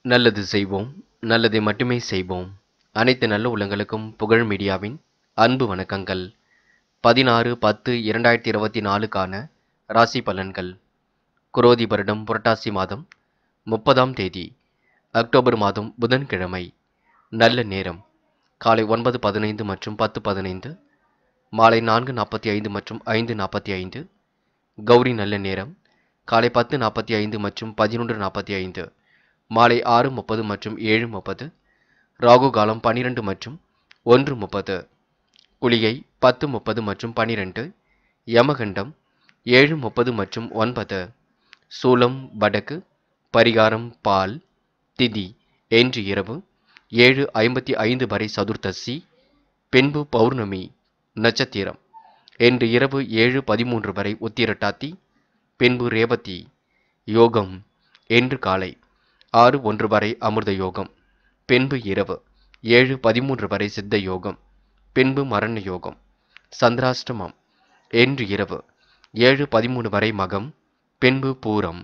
நல்லது செய்வோம் நல்லதை மட்டுமே செய்வோம் அனைத்து நல்ல உள்ளங்களுக்கும் புகழ் மீடியாவின் அன்பு வணக்கங்கள் பதினாறு பத்து இரண்டாயிரத்தி இருபத்தி நாலுக்கான ராசி பலன்கள் குரோதி வருடம் புரட்டாசி மாதம் முப்பதாம் தேதி அக்டோபர் மாதம் புதன்கிழமை நல்ல நேரம் காலை ஒன்பது பதினைந்து மற்றும் பத்து பதினைந்து மாலை நான்கு நாற்பத்தி ஐந்து மற்றும் ஐந்து நாற்பத்தி ஐந்து கௌரி நல்ல நேரம் காலை பத்து நாற்பத்தி ஐந்து மற்றும் பதினொன்று நாற்பத்தி ஐந்து மாலை ஆறு முப்பது மற்றும் ஏழு முப்பது ராகு காலம் பன்னிரெண்டு மற்றும் ஒன்று முப்பது குளிகை பத்து முப்பது மற்றும் பன்னிரெண்டு யமகண்டம் ஏழு முப்பது மற்றும் ஒன்பது சூலம் வடக்கு பரிகாரம் பால் திதி என்று இரவு ஏழு ஐம்பத்தி ஐந்து வரை சதுர்த்தசி பின்பு பௌர்ணமி நட்சத்திரம் என்று இரவு ஏழு பதிமூன்று வரை உத்திரட்டாத்தி பின்பு ரேவதி யோகம் என்று காலை ஆறு ஒன்று வரை அமிர்த யோகம் பின்பு இரவு ஏழு பதிமூன்று வரை சித்த யோகம் பின்பு மரண யோகம் சந்திராஷ்டமம் என்று இரவு ஏழு பதிமூணு வரை மகம் பின்பு பூரம்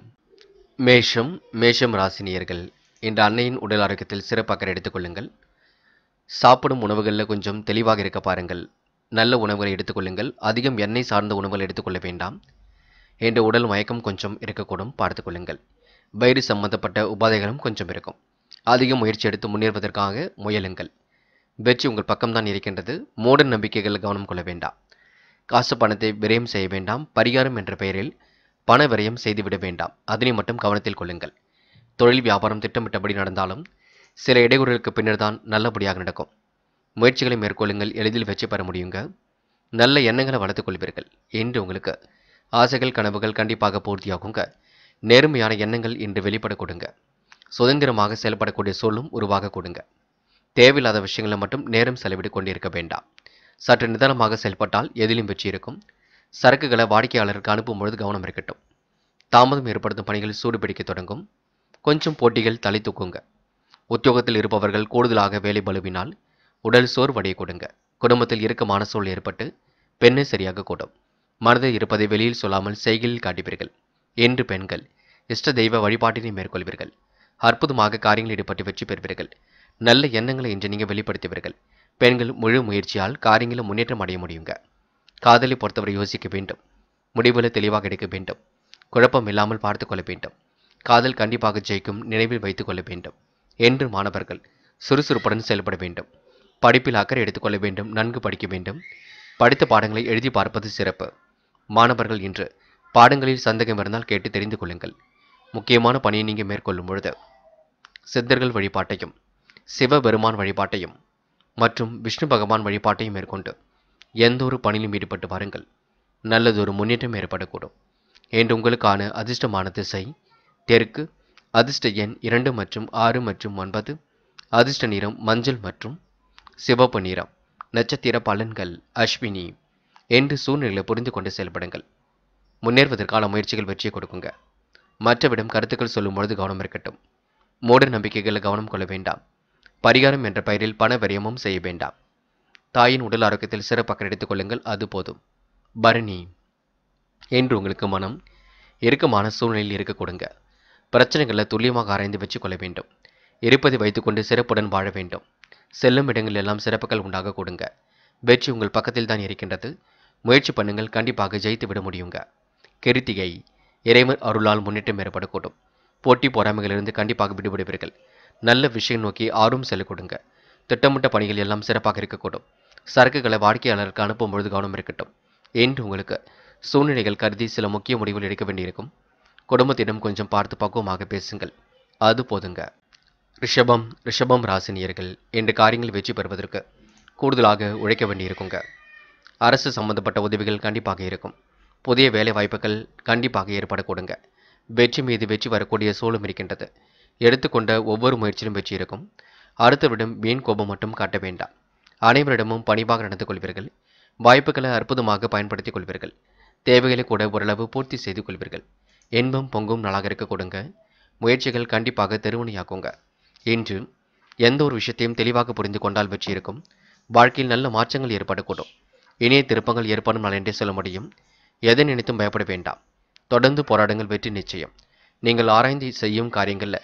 மேஷம் மேஷம் ராசினியர்கள் இன்று அன்னையின் உடல் ஆரோக்கியத்தில் சிறப்பு அக்கறை எடுத்துக்கொள்ளுங்கள் சாப்பிடும் உணவுகளில் கொஞ்சம் தெளிவாக இருக்க பாருங்கள் நல்ல உணவுகளை எடுத்துக்கொள்ளுங்கள் அதிகம் எண்ணெய் சார்ந்த உணவுகள் எடுத்துக்கொள்ள வேண்டாம் என்ற உடல் மயக்கம் கொஞ்சம் இருக்கக்கூடும் பார்த்துக்கொள்ளுங்கள் வயிறு சம்பந்தப்பட்ட உபாதைகளும் கொஞ்சம் இருக்கும் அதிக முயற்சி எடுத்து முன்னேறுவதற்காக முயலுங்கள் வெற்றி உங்கள் பக்கம்தான் இருக்கின்றது மூட நம்பிக்கைகள் கவனம் கொள்ள வேண்டாம் காசு பணத்தை விரயம் செய்ய வேண்டாம் பரிகாரம் என்ற பெயரில் பண விரயம் செய்துவிட வேண்டாம் அதனை மட்டும் கவனத்தில் கொள்ளுங்கள் தொழில் வியாபாரம் திட்டமிட்டபடி நடந்தாலும் சில இடையூறுகளுக்கு பின்னர் தான் நல்லபடியாக நடக்கும் முயற்சிகளை மேற்கொள்ளுங்கள் எளிதில் வெற்றி பெற முடியுங்க நல்ல எண்ணங்களை வளர்த்துக் கொள்வீர்கள் என்று உங்களுக்கு ஆசைகள் கனவுகள் கண்டிப்பாக பூர்த்தியாகுங்க நேர்மையான எண்ணங்கள் இன்று வெளிப்பட கொடுங்க சுதந்திரமாக செயல்படக்கூடிய சூழலும் உருவாக கொடுங்க தேவையில்லாத விஷயங்களை மட்டும் நேரம் செலவிட்டு கொண்டிருக்க வேண்டாம் சற்று நிதானமாக செயல்பட்டால் எதிலும் வெற்றி இருக்கும் சரக்குகளை வாடிக்கையாளருக்கு அனுப்பும் பொழுது கவனம் இருக்கட்டும் தாமதம் ஏற்படுத்தும் பணிகள் சூடுபிடிக்க தொடங்கும் கொஞ்சம் போட்டிகள் தலை தூக்குங்க உத்தியோகத்தில் இருப்பவர்கள் கூடுதலாக வேலை பலுவினால் உடல் சோர்வடைய கொடுங்க குடும்பத்தில் இறுக்கமான சூழல் ஏற்பட்டு பெண்ணை சரியாக கூடும் மனதில் இருப்பதை வெளியில் சொல்லாமல் செய்கையில் காட்டுவீர்கள் என்று பெண்கள் இஷ்ட தெய்வ வழிபாட்டினை மேற்கொள்வீர்கள் அற்புதமாக காரியங்களில் ஈடுபட்டு வெற்றி பெறுவீர்கள் நல்ல எண்ணங்களை இன்று நீங்கள் வெளிப்படுத்துவீர்கள் பெண்கள் முழு முயற்சியால் காரியங்களில் முன்னேற்றம் அடைய முடியுங்க காதலை பொறுத்தவரை யோசிக்க வேண்டும் முடிவில் தெளிவாக எடுக்க வேண்டும் குழப்பம் இல்லாமல் பார்த்து கொள்ள வேண்டும் காதல் கண்டிப்பாக ஜெயிக்கும் நினைவில் வைத்துக் கொள்ள வேண்டும் என்று மாணவர்கள் சுறுசுறுப்புடன் செயல்பட வேண்டும் படிப்பில் அக்கறை எடுத்துக்கொள்ள வேண்டும் நன்கு படிக்க வேண்டும் படித்த பாடங்களை எழுதி பார்ப்பது சிறப்பு மாணவர்கள் இன்று பாடங்களில் சந்தேகம் இருந்தால் கேட்டு தெரிந்து கொள்ளுங்கள் முக்கியமான பணியை நீங்கள் மேற்கொள்ளும் பொழுது சித்தர்கள் வழிபாட்டையும் சிவபெருமான் வழிபாட்டையும் மற்றும் விஷ்ணு பகவான் வழிபாட்டையும் மேற்கொண்டு எந்த ஒரு பணியிலும் ஈடுபட்டு வாருங்கள் நல்லதொரு முன்னேற்றம் ஏற்படக்கூடும் என்று உங்களுக்கான அதிர்ஷ்டமான திசை தெற்கு அதிர்ஷ்ட எண் இரண்டு மற்றும் ஆறு மற்றும் ஒன்பது அதிர்ஷ்ட நிறம் மஞ்சள் மற்றும் சிவப்பு நிறம் நட்சத்திர பலன்கள் அஸ்வினி என்று சூழ்நிலைகளை புரிந்து கொண்டு செயல்படுங்கள் முன்னேறுவதற்கான முயற்சிகள் வெற்றியை கொடுக்குங்க மற்றவிடம் கருத்துக்கள் சொல்லும் பொழுது கவனம் இருக்கட்டும் மூட நம்பிக்கைகளை கவனம் கொள்ள வேண்டாம் பரிகாரம் என்ற பெயரில் பண விரயமும் செய்ய வேண்டாம் தாயின் உடல் ஆரோக்கியத்தில் சிறப்பாக எடுத்துக் கொள்ளுங்கள் அது போதும் பரணி என்று உங்களுக்கு மனம் இறுக்கமான சூழ்நிலையில் இருக்க கொடுங்க பிரச்சனைகளை துல்லியமாக ஆராய்ந்து வச்சுக் கொள்ள வேண்டும் இருப்பதை வைத்துக்கொண்டு சிறப்புடன் வாழ வேண்டும் செல்லும் இடங்கள் எல்லாம் சிறப்புகள் உண்டாக கொடுங்க வெற்றி உங்கள் பக்கத்தில் தான் இருக்கின்றது முயற்சி பண்ணுங்கள் கண்டிப்பாக ஜெயித்து விட முடியுங்க கிருத்திகை இறைவன் அருளால் முன்னேற்றம் ஏற்படக்கூடும் போட்டி பொறாமைகளிலிருந்து கண்டிப்பாக விடுபடுவீர்கள் நல்ல விஷயம் நோக்கி ஆர்வம் செல்ல கொடுங்க திட்டமிட்ட பணிகள் எல்லாம் சிறப்பாக இருக்கக்கூடும் சரக்குகளை வாடிக்கையாளருக்கு அனுப்பும் பொழுது கவனம் இருக்கட்டும் என்று உங்களுக்கு சூழ்நிலைகள் கருதி சில முக்கிய முடிவுகள் எடுக்க வேண்டியிருக்கும் குடும்பத்திடம் கொஞ்சம் பார்த்து பக்குவமாக பேசுங்கள் அது போதுங்க ரிஷபம் ரிஷபம் ராசினியர்கள் என்ற காரியங்கள் வெற்றி பெறுவதற்கு கூடுதலாக உழைக்க வேண்டியிருக்குங்க அரசு சம்பந்தப்பட்ட உதவிகள் கண்டிப்பாக இருக்கும் புதிய வேலை வாய்ப்புகள் கண்டிப்பாக ஏற்படக்கூடுங்க வெற்றி மீது வெற்றி வரக்கூடிய சூழலும் இருக்கின்றது எடுத்துக்கொண்ட ஒவ்வொரு முயற்சியிலும் வெற்றி இருக்கும் அடுத்தவிடம் வீண் கோபம் மட்டும் காட்ட வேண்டாம் அனைவரிடமும் பணிவாக நடந்து கொள்வீர்கள் வாய்ப்புகளை அற்புதமாக பயன்படுத்திக் கொள்வீர்கள் தேவைகளை கூட ஓரளவு பூர்த்தி செய்து கொள்வீர்கள் இன்பம் பொங்கும் நாளாக இருக்க கொடுங்க முயற்சிகள் கண்டிப்பாக தெருவணியாக்குங்க இன்று எந்த ஒரு விஷயத்தையும் தெளிவாக புரிந்து கொண்டால் வெற்றி இருக்கும் வாழ்க்கையில் நல்ல மாற்றங்கள் ஏற்படக்கூடும் இணைய திருப்பங்கள் ஏற்படும் நாள் என்றே சொல்ல முடியும் எதை நினைத்தும் பயப்பட வேண்டாம் தொடர்ந்து போராடுங்கள் வெற்றி நிச்சயம் நீங்கள் ஆராய்ந்து செய்யும் காரியங்களில்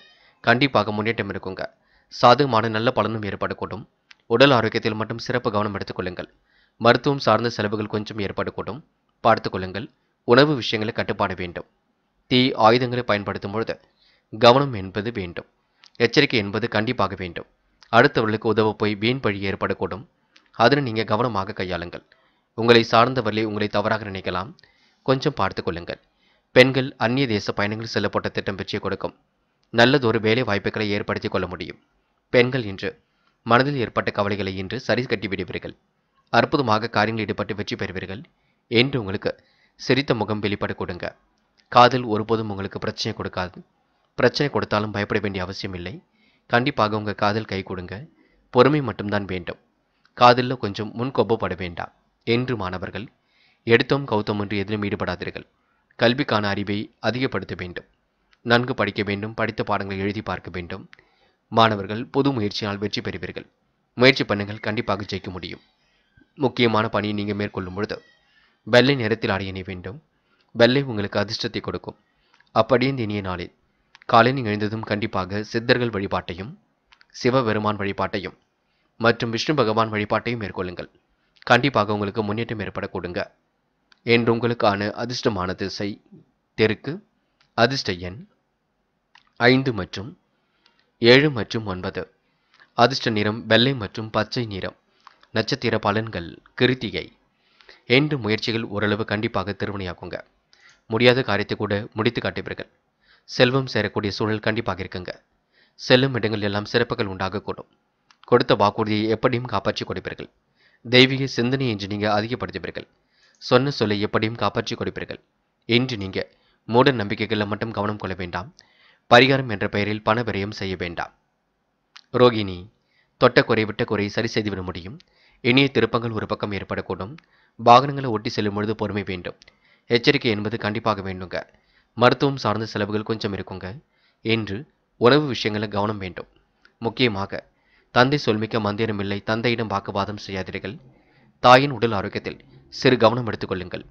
கண்டிப்பாக முன்னேற்றம் இருக்குங்க சாதகமான நல்ல பலனும் ஏற்படக்கூடும் உடல் ஆரோக்கியத்தில் மட்டும் சிறப்பு கவனம் எடுத்துக்கொள்ளுங்கள் மருத்துவம் சார்ந்த செலவுகள் கொஞ்சம் ஏற்படக்கூடும் பார்த்துக் கொள்ளுங்கள் உணவு விஷயங்களை கட்டுப்பாடு வேண்டும் தீ ஆயுதங்களை பயன்படுத்தும் பொழுது கவனம் என்பது வேண்டும் எச்சரிக்கை என்பது கண்டிப்பாக வேண்டும் அடுத்தவர்களுக்கு உதவ போய் வீண் பழி ஏற்படக்கூடும் அதனை நீங்கள் கவனமாக கையாளுங்கள் உங்களை சார்ந்தவர்களே உங்களை தவறாக நினைக்கலாம் கொஞ்சம் பார்த்து கொள்ளுங்கள் பெண்கள் அந்நிய தேச பயணங்கள் செல்லப்பட்ட திட்டம் வெற்றி கொடுக்கும் நல்லதொரு வேலை வாய்ப்புகளை ஏற்படுத்திக் கொள்ள முடியும் பெண்கள் இன்று மனதில் ஏற்பட்ட கவலைகளை இன்று சரி கட்டி விடுவீர்கள் அற்புதமாக காரியங்களில் ஈடுபட்டு வெற்றி பெறுவீர்கள் என்று உங்களுக்கு சிரித்த முகம் வெளிப்பட கொடுங்க காதல் ஒருபோதும் உங்களுக்கு பிரச்சனை கொடுக்காது பிரச்சனை கொடுத்தாலும் பயப்பட வேண்டிய அவசியம் இல்லை கண்டிப்பாக உங்கள் காதல் கை கொடுங்க பொறுமை மட்டும்தான் வேண்டும் காதலில் கொஞ்சம் முன்கோபப்பட வேண்டாம் என்று மாணவர்கள் எடுத்தோம் கௌத்தம் என்று எதிலும் ஈடுபடாதீர்கள் கல்விக்கான அறிவை அதிகப்படுத்த வேண்டும் நன்கு படிக்க வேண்டும் படித்த பாடங்களை எழுதி பார்க்க வேண்டும் மாணவர்கள் புது முயற்சியால் வெற்றி பெறுவீர்கள் முயற்சி பண்ணுங்கள் கண்டிப்பாக ஜெயிக்க முடியும் முக்கியமான பணியை நீங்கள் மேற்கொள்ளும் பொழுது வெள்ளை நிறத்தில் ஆடை அணிய வேண்டும் வெள்ளை உங்களுக்கு அதிர்ஷ்டத்தை கொடுக்கும் அப்படியே இந்த இனிய நாளில் காலையில் எழுந்ததும் கண்டிப்பாக சித்தர்கள் வழிபாட்டையும் சிவபெருமான் வழிபாட்டையும் மற்றும் விஷ்ணு பகவான் வழிபாட்டையும் மேற்கொள்ளுங்கள் கண்டிப்பாக உங்களுக்கு முன்னேற்றம் ஏற்பட கொடுங்க என்று உங்களுக்கான அதிர்ஷ்டமான திசை தெற்கு அதிர்ஷ்ட எண் ஐந்து மற்றும் ஏழு மற்றும் ஒன்பது அதிர்ஷ்ட நிறம் வெள்ளை மற்றும் பச்சை நிறம் நட்சத்திர பலன்கள் கிருத்திகை என்று முயற்சிகள் ஓரளவு கண்டிப்பாக திருமணியாக்குங்க முடியாத காரியத்தை கூட முடித்து காட்டுவீர்கள் செல்வம் சேரக்கூடிய சூழல் கண்டிப்பாக இருக்குங்க செல்லும் இடங்கள் எல்லாம் சிறப்புகள் உண்டாகக்கூடும் கொடுத்த வாக்குறுதியை எப்படியும் காப்பாற்றி கொடுப்பீர்கள் தெய்வீக சிந்தனை என்று நீங்கள் அதிகப்படுத்துவீர்கள் சொன்ன சொல்லை எப்படியும் காப்பாற்றி கொடுப்பீர்கள் என்று நீங்கள் மூட நம்பிக்கைகளில் மட்டும் கவனம் கொள்ள வேண்டாம் பரிகாரம் என்ற பெயரில் பண விரயம் செய்ய வேண்டாம் ரோகிணி தொட்ட குறை விட்ட குறை சரி செய்துவிட முடியும் இனிய திருப்பங்கள் ஒரு பக்கம் ஏற்படக்கூடும் வாகனங்களை ஒட்டி செல்லும் பொழுது பொறுமை வேண்டும் எச்சரிக்கை என்பது கண்டிப்பாக வேண்டுங்க மருத்துவம் சார்ந்த செலவுகள் கொஞ்சம் இருக்குங்க என்று உணவு விஷயங்களில் கவனம் வேண்டும் முக்கியமாக தந்தை சொல்மிக்க மந்திரம் இல்லை தந்தையிடம் வாக்குவாதம் செய்யாதீர்கள் தாயின் உடல் ஆரோக்கியத்தில் சிறு கவனம் எடுத்துக்கொள்ளுங்கள்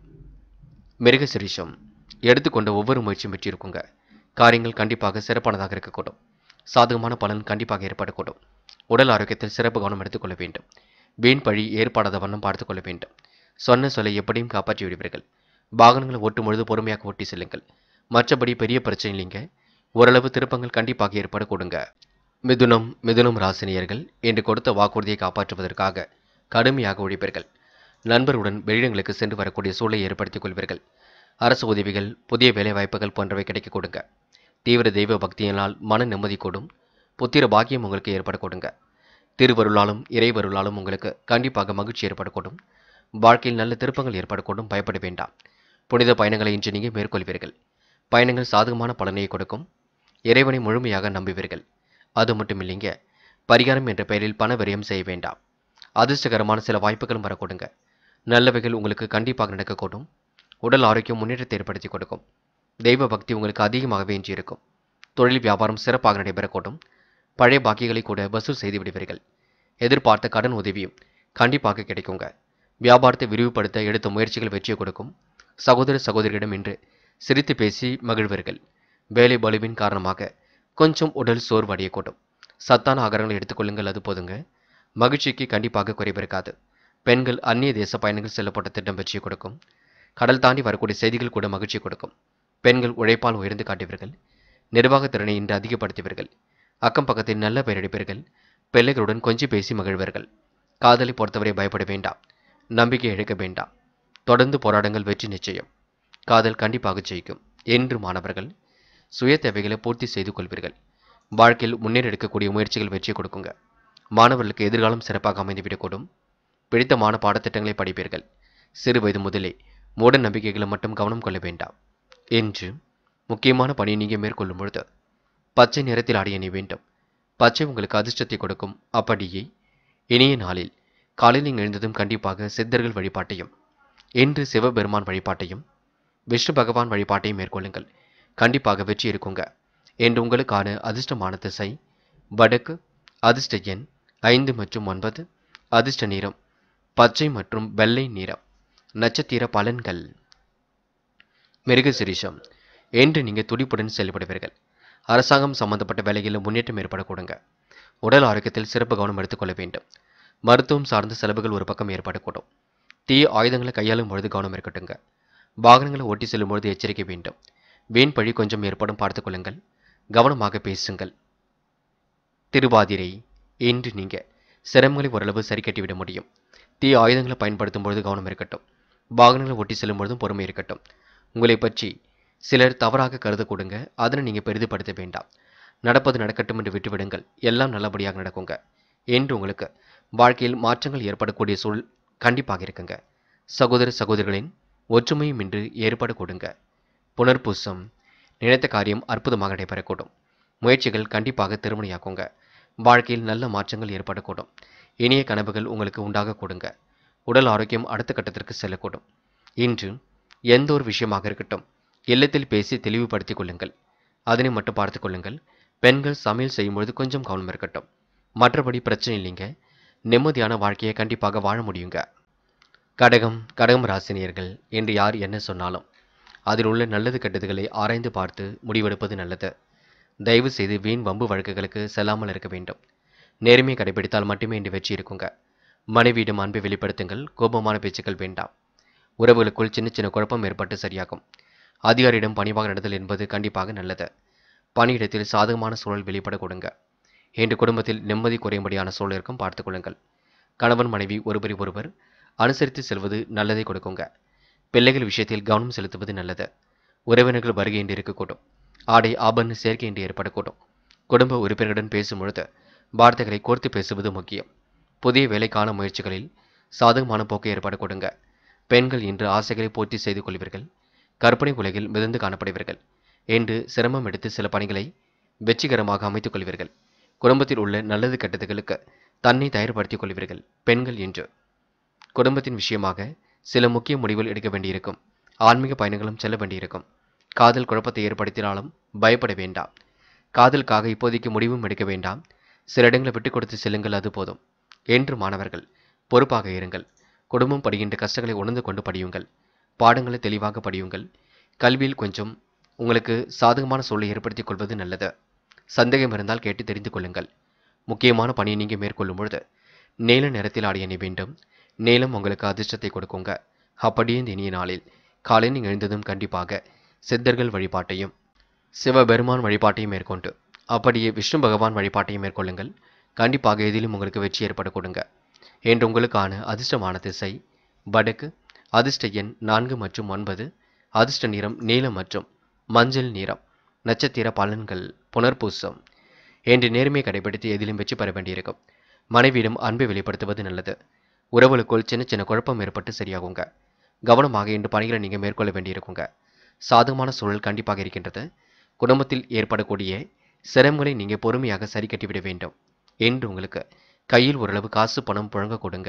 மிருக சிரிஷம் எடுத்துக்கொண்ட ஒவ்வொரு முயற்சியும் வெற்றி இருக்குங்க காரியங்கள் கண்டிப்பாக சிறப்பானதாக இருக்கக்கூடும் சாதகமான பலன் கண்டிப்பாக ஏற்படக்கூடும் உடல் ஆரோக்கியத்தில் சிறப்பு கவனம் எடுத்துக்கொள்ள வேண்டும் வீண் பழி ஏற்படாத வண்ணம் பார்த்துக் கொள்ள வேண்டும் சொன்ன சொல்லை எப்படியும் காப்பாற்றி விடுவீர்கள் வாகனங்களை ஓட்டும் பொழுது பொறுமையாக ஓட்டி செல்லுங்கள் மற்றபடி பெரிய பிரச்சனை இல்லைங்க ஓரளவு திருப்பங்கள் கண்டிப்பாக ஏற்பட கொடுங்க மிதுனம் மிதுனம் ராசினியர்கள் என்று கொடுத்த வாக்குறுதியை காப்பாற்றுவதற்காக கடுமையாக உழைப்பீர்கள் நண்பருடன் வெளியிடங்களுக்கு சென்று வரக்கூடிய சூழலை ஏற்படுத்திக் கொள்வீர்கள் அரசு உதவிகள் புதிய வேலைவாய்ப்புகள் போன்றவை கிடைக்க கொடுங்க தீவிர தெய்வ பக்தியினால் மன நிம்மதி கூடும் புத்திர பாக்கியம் உங்களுக்கு ஏற்பட கொடுங்க திருவருளாலும் இறைவருளாலும் உங்களுக்கு கண்டிப்பாக மகிழ்ச்சி ஏற்படக்கூடும் வாழ்க்கையில் நல்ல திருப்பங்கள் ஏற்படக்கூடும் பயப்பட வேண்டாம் புனித பயணங்களை இன்று நீங்கள் மேற்கொள்வீர்கள் பயணங்கள் சாதகமான பலனை கொடுக்கும் இறைவனை முழுமையாக நம்புவீர்கள் அது மட்டும் இல்லைங்க பரிகாரம் என்ற பெயரில் பண விரயம் செய்ய வேண்டாம் அதிர்ஷ்டகரமான சில வாய்ப்புகளும் வரக்கூடுங்க நல்லவைகள் உங்களுக்கு கண்டிப்பாக நடக்கக்கூடும் உடல் ஆரோக்கியம் முன்னேற்றத்தை ஏற்படுத்தி கொடுக்கும் தெய்வ பக்தி உங்களுக்கு அதிகமாகவே எஞ்சி இருக்கும் தொழில் வியாபாரம் சிறப்பாக நடைபெறக்கூடும் பழைய பாக்கிகளை கூட வசூல் செய்து விடுவீர்கள் எதிர்பார்த்த கடன் உதவியும் கண்டிப்பாக கிடைக்குங்க வியாபாரத்தை விரிவுபடுத்த எடுத்த முயற்சிகள் வெற்றியை கொடுக்கும் சகோதர சகோதரியிடம் இன்று சிரித்து பேசி மகிழ்வீர்கள் வேலை பலுவின் காரணமாக கொஞ்சம் உடல் சோர்வடையக்கூடும் சத்தான ஆகாரங்களை எடுத்துக்கொள்ளுங்கள் அது போதுங்க மகிழ்ச்சிக்கு கண்டிப்பாக குறைவிருக்காது பெண்கள் அந்நிய தேச பயணங்கள் செல்லப்பட்ட திட்டம் வெற்றியை கொடுக்கும் கடல் தாண்டி வரக்கூடிய செய்திகள் கூட மகிழ்ச்சி கொடுக்கும் பெண்கள் உழைப்பால் உயர்ந்து காட்டுவீர்கள் நிர்வாகத் திறனை இன்று அதிகப்படுத்துவீர்கள் அக்கம் பக்கத்தில் நல்ல பெயர் எடுப்பீர்கள் பிள்ளைகளுடன் கொஞ்சி பேசி மகிழ்வீர்கள் காதலை பொறுத்தவரை பயப்பட வேண்டாம் நம்பிக்கை இழக்க வேண்டாம் தொடர்ந்து போராடுங்கள் வெற்றி நிச்சயம் காதல் கண்டிப்பாக ஜெயிக்கும் என்று மாணவர்கள் சுய தேவைகளை பூர்த்தி செய்து கொள்வீர்கள் வாழ்க்கையில் முன்னேற எடுக்கக்கூடிய முயற்சிகள் வெற்றி கொடுக்குங்க மாணவர்களுக்கு எதிர்காலம் சிறப்பாக அமைந்துவிடக்கூடும் பிடித்தமான பாடத்திட்டங்களை படிப்பீர்கள் சிறு வயது முதலே மூட நம்பிக்கைகளை மட்டும் கவனம் கொள்ள வேண்டாம் என்று முக்கியமான பணியை நீங்கள் மேற்கொள்ளும் பொழுது பச்சை நிறத்தில் ஆடை அணிய வேண்டும் பச்சை உங்களுக்கு அதிர்ஷ்டத்தை கொடுக்கும் அப்படியே இனிய நாளில் காலையில் நீங்கள் எழுந்ததும் கண்டிப்பாக சித்தர்கள் வழிபாட்டையும் இன்று சிவபெருமான் வழிபாட்டையும் விஷ்ணு பகவான் வழிபாட்டையும் மேற்கொள்ளுங்கள் கண்டிப்பாக வெற்றி இருக்குங்க என்று உங்களுக்கான அதிர்ஷ்டமான திசை வடக்கு அதிர்ஷ்ட எண் ஐந்து மற்றும் ஒன்பது அதிர்ஷ்ட நிறம் பச்சை மற்றும் வெள்ளை நிறம் நட்சத்திர பலன்கள் மிருகசிரிஷம் என்று நீங்கள் துடிப்புடன் செயல்படுவீர்கள் அரசாங்கம் சம்பந்தப்பட்ட வேலைகளில் முன்னேற்றம் ஏற்பட கொடுங்க உடல் ஆரோக்கியத்தில் சிறப்பு கவனம் எடுத்துக்கொள்ள வேண்டும் மருத்துவம் சார்ந்த செலவுகள் ஒரு பக்கம் ஏற்படக்கூடும் தீய ஆயுதங்களை கையாளும் பொழுது கவனம் இருக்கட்டுங்க வாகனங்களை ஓட்டி செல்லும் பொழுது எச்சரிக்கை வேண்டும் வீண் பழி கொஞ்சம் ஏற்படும் பார்த்துக் கொள்ளுங்கள் கவனமாக பேசுங்கள் திருவாதிரை இன்று நீங்க சிரமங்களை ஓரளவு சரி கட்டிவிட முடியும் தீய ஆயுதங்களை பயன்படுத்தும் பொழுது கவனம் இருக்கட்டும் வாகனங்களை ஓட்டி செல்லும் பொழுதும் பொறுமை இருக்கட்டும் உங்களை பற்றி சிலர் தவறாக கருத கொடுங்க அதனை நீங்கள் பெரிதுபடுத்த வேண்டாம் நடப்பது நடக்கட்டும் என்று விட்டுவிடுங்கள் எல்லாம் நல்லபடியாக நடக்குங்க என்று உங்களுக்கு வாழ்க்கையில் மாற்றங்கள் ஏற்படக்கூடிய சூழல் கண்டிப்பாக இருக்குங்க சகோதர சகோதரிகளின் ஒற்றுமையும் இன்று ஏற்பட கொடுங்க புனர்பூசம் நினைத்த காரியம் அற்புதமாக நடைபெறக்கூடும் முயற்சிகள் கண்டிப்பாக திருமணியாக்குங்க வாழ்க்கையில் நல்ல மாற்றங்கள் ஏற்படக்கூடும் இனிய கனவுகள் உங்களுக்கு உண்டாக கொடுங்க உடல் ஆரோக்கியம் அடுத்த கட்டத்திற்கு செல்லக்கூடும் இன்று எந்த ஒரு விஷயமாக இருக்கட்டும் இல்லத்தில் பேசி தெளிவுபடுத்திக் கொள்ளுங்கள் அதனை மட்டும் பார்த்துக் கொள்ளுங்கள் பெண்கள் சமையல் செய்யும்பொழுது கொஞ்சம் கவனம் இருக்கட்டும் மற்றபடி பிரச்சனை இல்லைங்க நிம்மதியான வாழ்க்கையை கண்டிப்பாக வாழ முடியுங்க கடகம் கடகம் ராசினியர்கள் என்று யார் என்ன சொன்னாலும் அதில் உள்ள நல்லது கெட்டதுகளை ஆராய்ந்து பார்த்து முடிவெடுப்பது நல்லது தயவு செய்து வீண் வம்பு வழக்குகளுக்கு செல்லாமல் இருக்க வேண்டும் நேர்மையை கடைபிடித்தால் மட்டுமே இன்று வெற்றி இருக்குங்க மனைவியிடம் அன்பை வெளிப்படுத்துங்கள் கோபமான பேச்சுக்கள் வேண்டாம் உறவுகளுக்குள் சின்ன சின்ன குழப்பம் ஏற்பட்டு சரியாகும் அதிகாரியிடம் பணிவாக நடத்தல் என்பது கண்டிப்பாக நல்லது பணியிடத்தில் சாதகமான சூழல் வெளிப்பட கொடுங்க இன்று குடும்பத்தில் நிம்மதி குறையும்படியான சூழல் இருக்கும் பார்த்துக் கொள்ளுங்கள் கணவன் மனைவி ஒருவரை ஒருவர் அனுசரித்து செல்வது நல்லதை கொடுக்குங்க பிள்ளைகள் விஷயத்தில் கவனம் செலுத்துவது நல்லது உறவினர்கள் வருகை என்று இருக்கக்கூடும் ஆடை ஆபரண சேர்க்கை என்று ஏற்படக்கூடும் குடும்ப உறுப்பினருடன் பேசும் பொழுது வார்த்தைகளை கோர்த்து பேசுவது முக்கியம் புதிய வேலைக்கான முயற்சிகளில் சாதகமான போக்கு ஏற்பட கொடுங்க பெண்கள் இன்று ஆசைகளை பூர்த்தி செய்து கொள்வீர்கள் கற்பனை உலகில் மிதந்து காணப்படுவீர்கள் என்று சிரமம் எடுத்து சில பணிகளை வெற்றிகரமாக அமைத்துக் கொள்வீர்கள் குடும்பத்தில் உள்ள நல்லது கெட்டதுகளுக்கு தன்னை தயார்படுத்திக் கொள்வீர்கள் பெண்கள் என்று குடும்பத்தின் விஷயமாக சில முக்கிய முடிவுகள் எடுக்க வேண்டியிருக்கும் ஆன்மீக பயணங்களும் செல்ல வேண்டியிருக்கும் காதல் குழப்பத்தை ஏற்படுத்தினாலும் பயப்பட வேண்டாம் காதலுக்காக இப்போதைக்கு முடிவும் எடுக்க வேண்டாம் சில இடங்களை விட்டுக் கொடுத்து செல்லுங்கள் அது போதும் என்று மாணவர்கள் பொறுப்பாக இருங்கள் குடும்பம் படுகின்ற கஷ்டங்களை உணர்ந்து கொண்டு படியுங்கள் பாடங்களை தெளிவாக படியுங்கள் கல்வியில் கொஞ்சம் உங்களுக்கு சாதகமான சூழலை ஏற்படுத்திக் கொள்வது நல்லது சந்தேகம் இருந்தால் கேட்டு தெரிந்து கொள்ளுங்கள் முக்கியமான பணியை நீங்கள் மேற்கொள்ளும் பொழுது நீல நிறத்தில் ஆடிய அணி வேண்டும் நீலம் உங்களுக்கு அதிர்ஷ்டத்தை கொடுக்குங்க அப்படியே இந்த இனிய நாளில் காலை நீங்கள் எழுந்ததும் கண்டிப்பாக சித்தர்கள் வழிபாட்டையும் சிவபெருமான் வழிபாட்டையும் மேற்கொண்டு அப்படியே விஷ்ணு பகவான் வழிபாட்டையும் மேற்கொள்ளுங்கள் கண்டிப்பாக எதிலும் உங்களுக்கு வெற்றி ஏற்பட கொடுங்க என்று உங்களுக்கான அதிர்ஷ்டமான திசை வடக்கு அதிர்ஷ்ட எண் நான்கு மற்றும் ஒன்பது அதிர்ஷ்ட நிறம் நீலம் மற்றும் மஞ்சள் நிறம் நட்சத்திர பலன்கள் புனர்பூசம் என்று நேர்மையை கடைபிடித்து எதிலும் வெற்றி பெற வேண்டியிருக்கும் மனைவியிடம் அன்பை வெளிப்படுத்துவது நல்லது உறவுகளுக்குள் சின்ன சின்ன குழப்பம் ஏற்பட்டு சரியாகுங்க கவனமாக இன்று பணிகளை நீங்கள் மேற்கொள்ள வேண்டியிருக்குங்க சாதகமான சூழல் கண்டிப்பாக இருக்கின்றது குடும்பத்தில் ஏற்படக்கூடிய சிரமங்களை நீங்கள் பொறுமையாக சரி கட்டிவிட வேண்டும் என்று உங்களுக்கு கையில் ஓரளவு காசு பணம் புழங்க கொடுங்க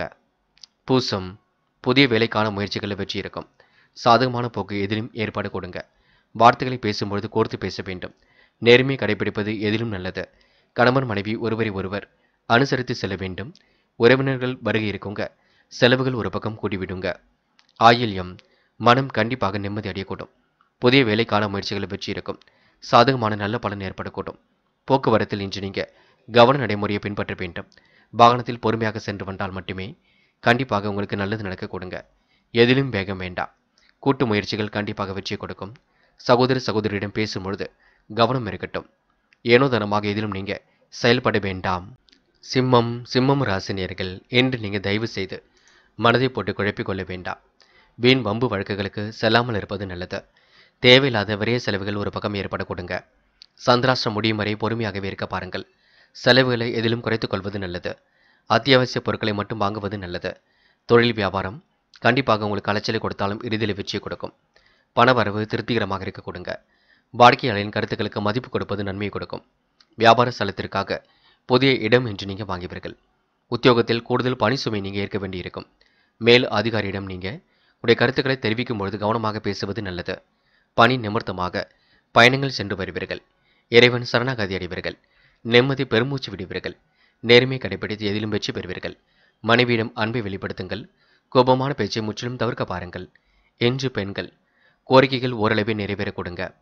பூசம் புதிய வேலைக்கான முயற்சிகளில் வெற்றி இருக்கும் சாதகமான போக்கு எதிலும் ஏற்பாடு கொடுங்க வார்த்தைகளை பேசும்பொழுது கோர்த்து பேச வேண்டும் நேர்மையை கடைபிடிப்பது எதிலும் நல்லது கணவன் மனைவி ஒருவரை ஒருவர் அனுசரித்து செல்ல வேண்டும் உறவினர்கள் வருகை இருக்குங்க செலவுகள் ஒரு பக்கம் கூடிவிடுங்க ஆயில்யம் மனம் கண்டிப்பாக நிம்மதி அடையக்கூடும் புதிய வேலைக்கான முயற்சிகளில் வெற்றி இருக்கும் சாதகமான நல்ல பலன் ஏற்படக்கூடும் போக்குவரத்தில் இன்று நீங்கள் கவன நடைமுறையை பின்பற்ற வேண்டும் வாகனத்தில் பொறுமையாக சென்று வந்தால் மட்டுமே கண்டிப்பாக உங்களுக்கு நல்லது நடக்க கொடுங்க எதிலும் வேகம் வேண்டாம் கூட்டு முயற்சிகள் கண்டிப்பாக வெற்றி கொடுக்கும் சகோதர சகோதரியிடம் பேசும் பொழுது கவனம் இருக்கட்டும் ஏனோ தனமாக எதிலும் நீங்கள் செயல்பட வேண்டாம் சிம்மம் சிம்மம் ராசினியர்கள் என்று நீங்கள் தயவு செய்து மனதை போட்டு குழப்பிக் கொள்ள வேண்டாம் வீண் வம்பு வழக்குகளுக்கு செல்லாமல் இருப்பது நல்லது தேவையில்லாத விரைய செலவுகள் ஒரு பக்கம் ஏற்பட கொடுங்க சந்திராஷ்டிரம் முடியும் வரை பொறுமையாகவே இருக்க பாருங்கள் செலவுகளை எதிலும் குறைத்துக் கொள்வது நல்லது அத்தியாவசிய பொருட்களை மட்டும் வாங்குவது நல்லது தொழில் வியாபாரம் கண்டிப்பாக உங்களுக்கு அலைச்சலை கொடுத்தாலும் இறுதியில் வெற்றியை கொடுக்கும் பணவரவு திருப்திகரமாக இருக்க கொடுங்க வாடிக்கையாளரின் கருத்துக்களுக்கு மதிப்பு கொடுப்பது நன்மையை கொடுக்கும் வியாபார ஸ்தலத்திற்காக புதிய இடம் என்று நீங்கள் வாங்குவீர்கள் உத்தியோகத்தில் கூடுதல் பணி சுமை நீங்கள் ஏற்க வேண்டியிருக்கும் மேல் அதிகாரியிடம் நீங்கள் உடைய கருத்துக்களை தெரிவிக்கும் பொழுது கவனமாக பேசுவது நல்லது பணி நிமித்தமாக பயணங்கள் சென்று வருவீர்கள் இறைவன் சரணாகதி அடைவீர்கள் நிம்மதி பெருமூச்சு விடுவீர்கள் நேர்மை கடைபிடித்து எதிலும் வெற்றி பெறுவீர்கள் மனைவியிடம் அன்பை வெளிப்படுத்துங்கள் கோபமான பேச்சை முற்றிலும் தவிர்க்க பாருங்கள் என்று பெண்கள் கோரிக்கைகள் ஓரளவே நிறைவேற கொடுங்க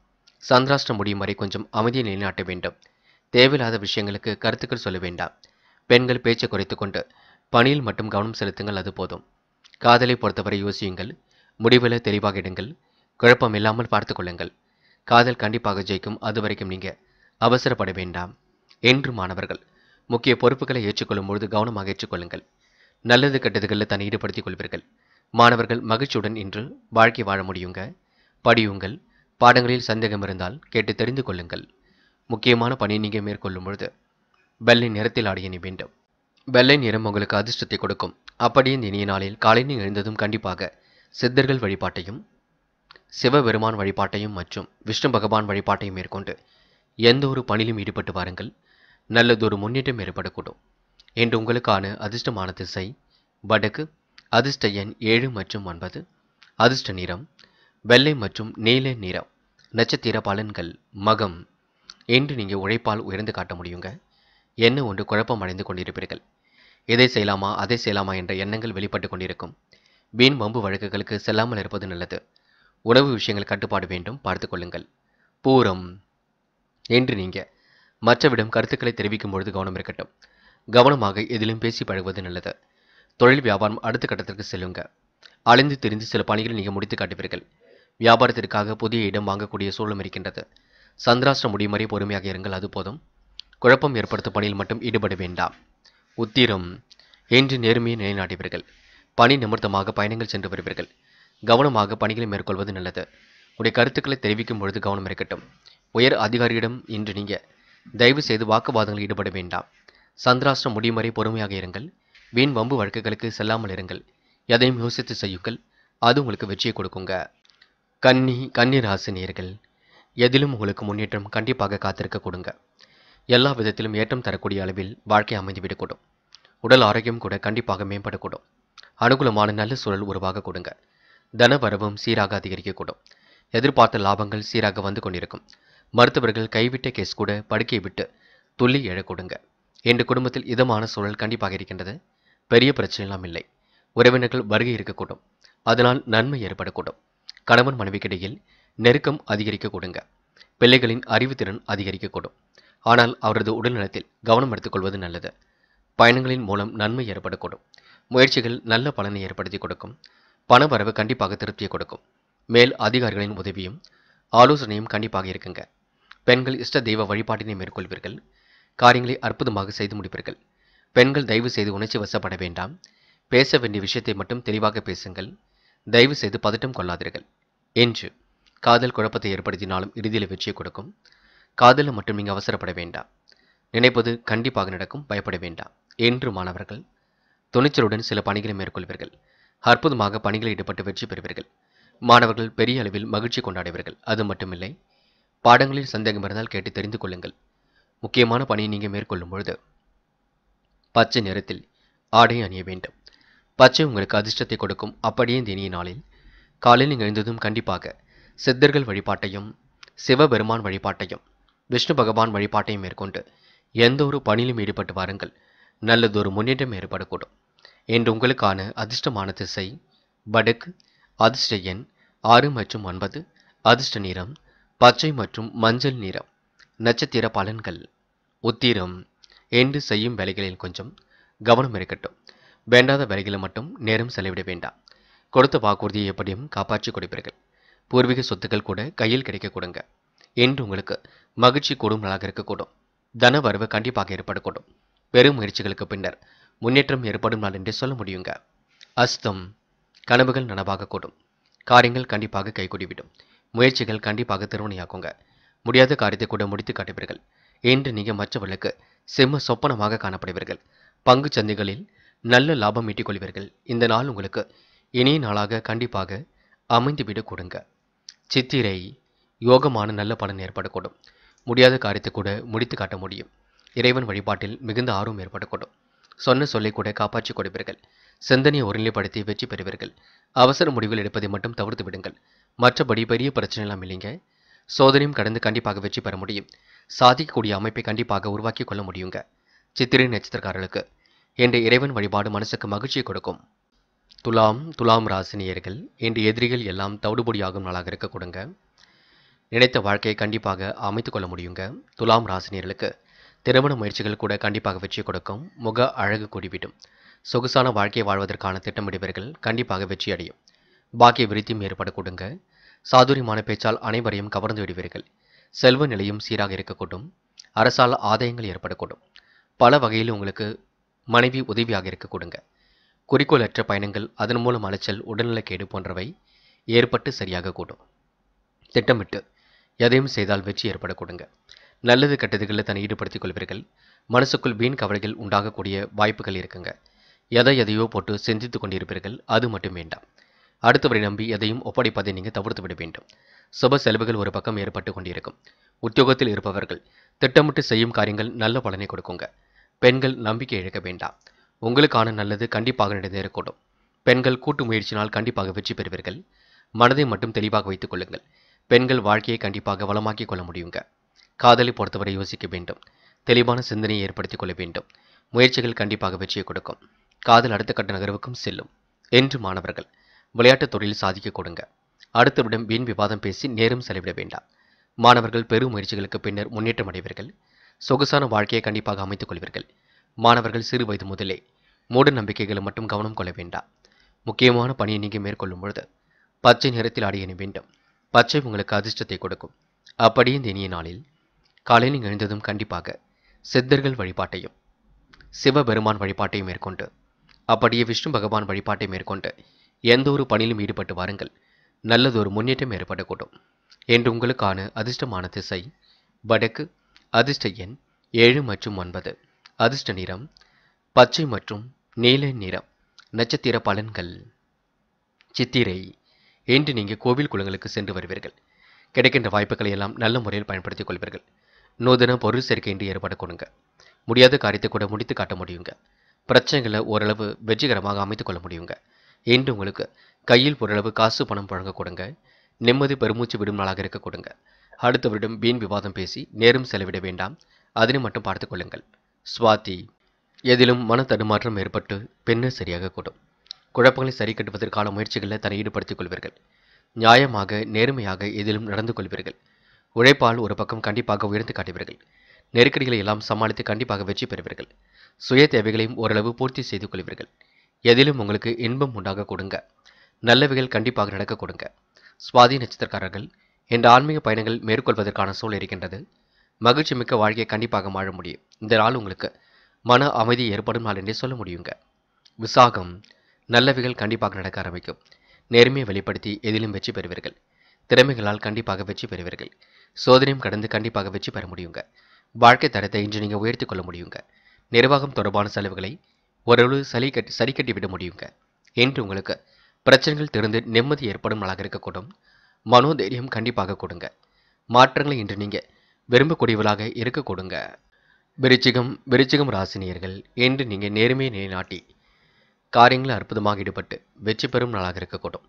சந்திராஷ்டம் முடியும் வரை கொஞ்சம் அமைதியை நிலைநாட்ட வேண்டும் தேவையில்லாத விஷயங்களுக்கு கருத்துக்கள் சொல்ல வேண்டாம் பெண்கள் பேச்சை குறைத்து கொண்டு பணியில் மட்டும் கவனம் செலுத்துங்கள் அது போதும் காதலை பொறுத்தவரை யோசியுங்கள் முடிவில் தெளிவாக இடுங்கள் குழப்பம் இல்லாமல் பார்த்து கொள்ளுங்கள் காதல் கண்டிப்பாக ஜெயிக்கும் அது வரைக்கும் நீங்க அவசரப்பட வேண்டாம் என்று மாணவர்கள் முக்கிய பொறுப்புகளை ஏற்றுக்கொள்ளும் பொழுது கவனமாக ஏற்றுக்கொள்ளுங்கள் நல்லது கெட்டதுகளில் தன்னை ஈடுபடுத்திக் கொள்வீர்கள் மாணவர்கள் மகிழ்ச்சியுடன் இன்று வாழ்க்கை வாழ முடியுங்க படியுங்கள் பாடங்களில் சந்தேகம் இருந்தால் கேட்டு தெரிந்து கொள்ளுங்கள் முக்கியமான பணியை நீங்கள் மேற்கொள்ளும் பொழுது வெள்ளை நிறத்தில் ஆடிய வேண்டும் வெள்ளை நிறம் உங்களுக்கு அதிர்ஷ்டத்தை கொடுக்கும் அப்படியே இந்த இனிய நாளில் காலையில் எழுந்ததும் கண்டிப்பாக சித்தர்கள் வழிபாட்டையும் சிவபெருமான் வழிபாட்டையும் மற்றும் விஷ்ணு பகவான் வழிபாட்டையும் மேற்கொண்டு எந்த ஒரு பணியிலும் ஈடுபட்டு வாருங்கள் நல்லதொரு முன்னேற்றம் ஏற்படக்கூடும் என்று உங்களுக்கான அதிர்ஷ்டமான திசை வடக்கு அதிர்ஷ்ட எண் ஏழு மற்றும் ஒன்பது அதிர்ஷ்ட நிறம் வெள்ளை மற்றும் நீல நிறம் நட்சத்திர பலன்கள் மகம் என்று நீங்கள் உழைப்பால் உயர்ந்து காட்ட முடியுங்க என்ன ஒன்று குழப்பம் அடைந்து கொண்டிருப்பீர்கள் இதை செய்யலாமா அதை செய்யலாமா என்ற எண்ணங்கள் வெளிப்பட்டு கொண்டிருக்கும் வீண் வம்பு வழக்குகளுக்கு செல்லாமல் இருப்பது நல்லது உணவு விஷயங்கள் கட்டுப்பாடு வேண்டும் பார்த்து கொள்ளுங்கள் பூரம் என்று நீங்க மற்றவிடம் கருத்துக்களை தெரிவிக்கும் பொழுது கவனம் இருக்கட்டும் கவனமாக எதிலும் பேசி பழகுவது நல்லது தொழில் வியாபாரம் அடுத்த கட்டத்திற்கு செல்லுங்க அலைந்து திரிந்து சில பணிகளை நீங்கள் முடித்து காட்டுவீர்கள் வியாபாரத்திற்காக புதிய இடம் வாங்கக்கூடிய சூழலும் இருக்கின்றது சந்திராஷ்டிரம் முடியும் வரை பொறுமையாக இருங்கள் அது போதும் குழப்பம் ஏற்படுத்தும் பணியில் மட்டும் ஈடுபட வேண்டாம் உத்திரம் என்று நேர்மையை நிலைநாட்டுவீர்கள் பணி நிமித்தமாக பயணங்கள் சென்று வருவீர்கள் கவனமாக பணிகளை மேற்கொள்வது நல்லது உடைய கருத்துக்களை தெரிவிக்கும் பொழுது கவனம் இருக்கட்டும் உயர் அதிகாரியிடம் இன்று நீங்க தயவு செய்து வாக்குவாதங்களில் ஈடுபட வேண்டாம் சந்திராஷ்டிரம் முடியும் வரை பொறுமையாக இருங்கள் வீண் வம்பு வழக்குகளுக்கு செல்லாமல் இருங்கள் எதையும் யோசித்து செய்யுங்கள் அது உங்களுக்கு வெற்றியை கொடுக்குங்க கன்னி கன்னி ராசி நேயர்கள் எதிலும் உங்களுக்கு முன்னேற்றம் கண்டிப்பாக காத்திருக்க கொடுங்க எல்லா விதத்திலும் ஏற்றம் தரக்கூடிய அளவில் வாழ்க்கை அமைந்துவிடக்கூடும் உடல் ஆரோக்கியம் கூட கண்டிப்பாக மேம்படக்கூடும் அனுகூலமான நல்ல சூழல் உருவாக கொடுங்க தன வரவும் சீராக அதிகரிக்கக்கூடும் எதிர்பார்த்த லாபங்கள் சீராக வந்து கொண்டிருக்கும் மருத்துவர்கள் கைவிட்ட கேஸ் கூட படுக்கையை விட்டு துள்ளி எழக் கொடுங்க என்ற குடும்பத்தில் இதமான சூழல் கண்டிப்பாக இருக்கின்றது பெரிய பிரச்சனைலாம் இல்லை உறவினர்கள் வருகை இருக்கக்கூடும் அதனால் நன்மை ஏற்படக்கூடும் கணவன் மனைவிக்கிடையில் நெருக்கம் அதிகரிக்க கொடுங்க பிள்ளைகளின் அறிவுத்திறன் அதிகரிக்கக்கூடும் ஆனால் அவரது உடல்நலத்தில் கவனம் எடுத்துக்கொள்வது நல்லது பயணங்களின் மூலம் நன்மை ஏற்படக்கூடும் முயற்சிகள் நல்ல பலனை ஏற்படுத்தி கொடுக்கும் பண வரவு கண்டிப்பாக திருப்தியை கொடுக்கும் மேல் அதிகாரிகளின் உதவியும் ஆலோசனையும் கண்டிப்பாக இருக்குங்க பெண்கள் இஷ்ட தெய்வ வழிபாட்டினை மேற்கொள்வீர்கள் காரியங்களை அற்புதமாக செய்து முடிப்பீர்கள் பெண்கள் தயவு செய்து உணர்ச்சி வசப்பட வேண்டாம் பேச வேண்டிய விஷயத்தை மட்டும் தெளிவாக பேசுங்கள் தயவு செய்து பதட்டம் கொள்ளாதீர்கள் என்று காதல் குழப்பத்தை ஏற்படுத்தினாலும் இறுதியில் வெற்றியை கொடுக்கும் காதலில் மட்டும் நீங்கள் அவசரப்பட வேண்டாம் நினைப்பது கண்டிப்பாக நடக்கும் பயப்பட வேண்டாம் என்று மாணவர்கள் துணிச்சலுடன் சில பணிகளை மேற்கொள்வீர்கள் அற்புதமாக பணிகளில் ஈடுபட்டு வெற்றி பெறுவீர்கள் மாணவர்கள் பெரிய அளவில் மகிழ்ச்சி கொண்டாடுவீர்கள் அது மட்டுமில்லை பாடங்களில் சந்தேகம் இருந்தால் கேட்டு தெரிந்து கொள்ளுங்கள் முக்கியமான பணியை நீங்கள் மேற்கொள்ளும் பொழுது பச்சை நிறத்தில் ஆடை அணிய வேண்டும் பச்சை உங்களுக்கு அதிர்ஷ்டத்தை கொடுக்கும் அப்படியே இந்த இனிய நாளில் காலையில் நீங்கள் எழுந்ததும் கண்டிப்பாக சித்தர்கள் வழிபாட்டையும் சிவபெருமான் வழிபாட்டையும் விஷ்ணு பகவான் வழிபாட்டையும் மேற்கொண்டு எந்த ஒரு பணியிலும் ஈடுபட்டு வாருங்கள் நல்லதொரு முன்னேற்றம் ஏற்படக்கூடும் என்று உங்களுக்கான அதிர்ஷ்டமான திசை வடக்கு அதிர்ஷ்ட எண் ஆறு மற்றும் ஒன்பது அதிர்ஷ்ட நிறம் பச்சை மற்றும் மஞ்சள் நிறம் நட்சத்திர பலன்கள் உத்திரம் என்று செய்யும் வேலைகளில் கொஞ்சம் கவனம் இருக்கட்டும் வேண்டாத வேலைகளை மட்டும் நேரம் செலவிட வேண்டாம் கொடுத்த வாக்குறுதியை எப்படியும் காப்பாற்றி கொடுப்பீர்கள் பூர்வீக சொத்துக்கள் கூட கையில் கிடைக்க கொடுங்க என்று உங்களுக்கு மகிழ்ச்சி கூடும் நாளாக இருக்கக்கூடும் தன வரவு கண்டிப்பாக ஏற்படக்கூடும் பெரும் முயற்சிகளுக்கு பின்னர் முன்னேற்றம் ஏற்படும் நாள் என்று சொல்ல முடியுங்க அஸ்தம் கனவுகள் நனவாக கூடும் காரியங்கள் கண்டிப்பாக கைகூடிவிடும் முயற்சிகள் கண்டிப்பாக திருவனையாக்குங்க முடியாத காரியத்தை கூட முடித்து காட்டுவீர்கள் என்று நீங்கள் மற்றவர்களுக்கு செம்ம சொப்பனமாக காணப்படுவீர்கள் பங்கு சந்தைகளில் நல்ல லாபம் ஈட்டிக் கொள்வீர்கள் இந்த நாள் உங்களுக்கு இனிய நாளாக கண்டிப்பாக அமைந்துவிடக் கொடுங்க சித்திரை யோகமான நல்ல பலன் ஏற்படக்கூடும் முடியாத காரியத்தை கூட முடித்து காட்ட முடியும் இறைவன் வழிபாட்டில் மிகுந்த ஆர்வம் ஏற்படக்கூடும் சொன்ன சொல்லை கூட காப்பாற்றி கொடுப்பீர்கள் சிந்தனையை ஒருநிலைப்படுத்தி வெற்றி பெறுவீர்கள் அவசர முடிவுகள் எடுப்பதை மட்டும் தவிர்த்து விடுங்கள் மற்றபடி பெரிய பிரச்சனை எல்லாம் இல்லைங்க சோதனையும் கடந்து கண்டிப்பாக வெற்றி பெற முடியும் சாதிக்கக்கூடிய அமைப்பை கண்டிப்பாக உருவாக்கி கொள்ள முடியுங்க சித்திரை நட்சத்திரக்காரர்களுக்கு என்ற இறைவன் வழிபாடு மனசுக்கு மகிழ்ச்சியை கொடுக்கும் துலாம் துலாம் ராசினியர்கள் என்று எதிரிகள் எல்லாம் தவிடுபொடியாகும் நாளாக இருக்க கொடுங்க நினைத்த வாழ்க்கையை கண்டிப்பாக அமைத்துக் கொள்ள முடியுங்க துலாம் ராசினியர்களுக்கு திருமண முயற்சிகள் கூட கண்டிப்பாக வெற்றி கொடுக்கும் முக அழகு கூடிவிடும் சொகுசான வாழ்க்கையை வாழ்வதற்கான திட்டமிடுவீர்கள் கண்டிப்பாக வெற்றி அடையும் பாக்கிய விருத்தியும் ஏற்பட கொடுங்க சாதுரியமான பேச்சால் அனைவரையும் கவர்ந்து விடுவீர்கள் செல்வ நிலையும் சீராக இருக்கக்கூடும் அரசால் ஆதாயங்கள் ஏற்படக்கூடும் பல வகையில் உங்களுக்கு மனைவி உதவியாக இருக்க கொடுங்க குறிக்கோளற்ற பயணங்கள் அதன் மூலம் அலைச்சல் உடல்நலக்கேடு போன்றவை ஏற்பட்டு சரியாக கூடும் திட்டமிட்டு எதையும் செய்தால் வெற்றி ஏற்பட கொடுங்க நல்லது கெட்டதுகளில் தன்னை ஈடுபடுத்திக் கொள்வீர்கள் மனசுக்குள் வீண் கவலைகள் உண்டாகக்கூடிய வாய்ப்புகள் இருக்குங்க எதை எதையோ போட்டு சிந்தித்து கொண்டிருப்பீர்கள் அது மட்டும் வேண்டாம் அடுத்தவரை நம்பி எதையும் ஒப்படைப்பதை நீங்கள் தவிர்த்து விட வேண்டும் சுப செலவுகள் ஒரு பக்கம் ஏற்பட்டு கொண்டிருக்கும் உத்தியோகத்தில் இருப்பவர்கள் திட்டமிட்டு செய்யும் காரியங்கள் நல்ல பலனை கொடுக்குங்க பெண்கள் நம்பிக்கை இழக்க வேண்டாம் உங்களுக்கான நல்லது கண்டிப்பாக நடந்தேறக்கூடும் பெண்கள் கூட்டு முயற்சினால் கண்டிப்பாக வெற்றி பெறுவீர்கள் மனதை மட்டும் தெளிவாக வைத்துக் கொள்ளுங்கள் பெண்கள் வாழ்க்கையை கண்டிப்பாக வளமாக்கிக் கொள்ள முடியுங்க காதலை பொறுத்தவரை யோசிக்க வேண்டும் தெளிவான சிந்தனையை ஏற்படுத்திக் கொள்ள வேண்டும் முயற்சிகள் கண்டிப்பாக வெற்றியை கொடுக்கும் காதல் அடுத்த கட்ட நகர்வுக்கும் செல்லும் என்று மாணவர்கள் விளையாட்டுத் துறையில் சாதிக்க கொடுங்க அடுத்தவிடம் வீண் விவாதம் பேசி நேரம் செலவிட வேண்டாம் மாணவர்கள் பெரும் முயற்சிகளுக்கு பின்னர் முன்னேற்றம் அடைவீர்கள் சொகுசான வாழ்க்கையை கண்டிப்பாக அமைத்துக் கொள்வீர்கள் மாணவர்கள் சிறு வயது முதலே மூட நம்பிக்கைகளை மட்டும் கவனம் கொள்ள வேண்டாம் முக்கியமான பணியை நீங்கள் மேற்கொள்ளும் பொழுது பச்சை நிறத்தில் அடைய வேண்டும் பச்சை உங்களுக்கு அதிர்ஷ்டத்தை கொடுக்கும் அப்படியே இந்த இனிய நாளில் காலையில் நீங்கள் எழுந்ததும் கண்டிப்பாக சித்தர்கள் வழிபாட்டையும் சிவபெருமான் வழிபாட்டையும் மேற்கொண்டு அப்படியே விஷ்ணு பகவான் வழிபாட்டை மேற்கொண்டு எந்த ஒரு பணியிலும் ஈடுபட்டு வாருங்கள் நல்லதொரு முன்னேற்றம் ஏற்படக்கூடும் என்று உங்களுக்கான அதிர்ஷ்டமான திசை வடக்கு அதிர்ஷ்ட எண் ஏழு மற்றும் ஒன்பது அதிர்ஷ்ட நிறம் பச்சை மற்றும் நீல நிறம் நட்சத்திர பலன்கள் சித்திரை இன்று நீங்கள் கோவில் குளங்களுக்கு சென்று வருவீர்கள் கிடைக்கின்ற வாய்ப்புகளை எல்லாம் நல்ல முறையில் பயன்படுத்திக் கொள்வீர்கள் நூதன பொருள் சேர்க்கை இன்று ஏற்பட கொடுங்க முடியாத காரியத்தை கூட முடித்து காட்ட முடியுங்க பிரச்சனைகளை ஓரளவு வெற்றிகரமாக அமைத்துக் கொள்ள முடியுங்க இன்று உங்களுக்கு கையில் ஓரளவு காசு பணம் வழங்க கொடுங்க நிம்மதி பெருமூச்சு விடும் நாளாக இருக்க கொடுங்க அடுத்தவரிடம் வீண் விவாதம் பேசி நேரம் செலவிட வேண்டாம் அதனை மட்டும் பார்த்துக் கொள்ளுங்கள் சுவாதி எதிலும் மன தடுமாற்றம் ஏற்பட்டு பின்னர் சரியாக கூடும் குழப்பங்களை சரி கட்டுவதற்கான முயற்சிகளில் தன்னை ஈடுபடுத்திக் கொள்வீர்கள் நியாயமாக நேர்மையாக எதிலும் நடந்து கொள்வீர்கள் உழைப்பால் ஒரு பக்கம் கண்டிப்பாக உயர்ந்து காட்டுவீர்கள் நெருக்கடிகளை எல்லாம் சமாளித்து கண்டிப்பாக வெற்றி பெறுவீர்கள் சுய தேவைகளையும் ஓரளவு பூர்த்தி செய்து கொள்வீர்கள் எதிலும் உங்களுக்கு இன்பம் உண்டாக கொடுங்க நல்லவைகள் கண்டிப்பாக நடக்க கொடுங்க சுவாதி நட்சத்திரக்காரர்கள் என்ற ஆன்மீக பயணங்கள் மேற்கொள்வதற்கான சூழல் இருக்கின்றது மகிழ்ச்சி மிக்க வாழ்க்கையை கண்டிப்பாக வாழ முடியும் இந்த நாள் உங்களுக்கு மன அமைதி ஏற்படும் நாள் என்றே சொல்ல முடியுங்க விசாகம் நல்லவைகள் கண்டிப்பாக நடக்க ஆரம்பிக்கும் நேர்மையை வெளிப்படுத்தி எதிலும் வெற்றி பெறுவீர்கள் திறமைகளால் கண்டிப்பாக வெற்றி பெறுவீர்கள் சோதனையும் கடந்து கண்டிப்பாக வெற்றி பெற முடியுங்க வாழ்க்கை தரத்தை இன்று நீங்கள் உயர்த்தி கொள்ள முடியுங்க நிர்வாகம் தொடர்பான செலவுகளை ஓரளவு சரி கட்டி சரி கட்டி விட முடியுங்க என்று உங்களுக்கு பிரச்சனைகள் திறந்து நிம்மதி ஏற்படும் நாளாக இருக்கக்கூடும் மனோதைரியம் கண்டிப்பாக கொடுங்க மாற்றங்களை இன்று நீங்கள் விரும்பக்கூடியவர்களாக இருக்க கொடுங்க விருச்சிகம் விருச்சிகம் ராசினியர்கள் என்று நீங்கள் நேர்மையை நிலைநாட்டி காரியங்களில் அற்புதமாக ஈடுபட்டு வெற்றி பெறும் நாளாக இருக்கக்கூடும்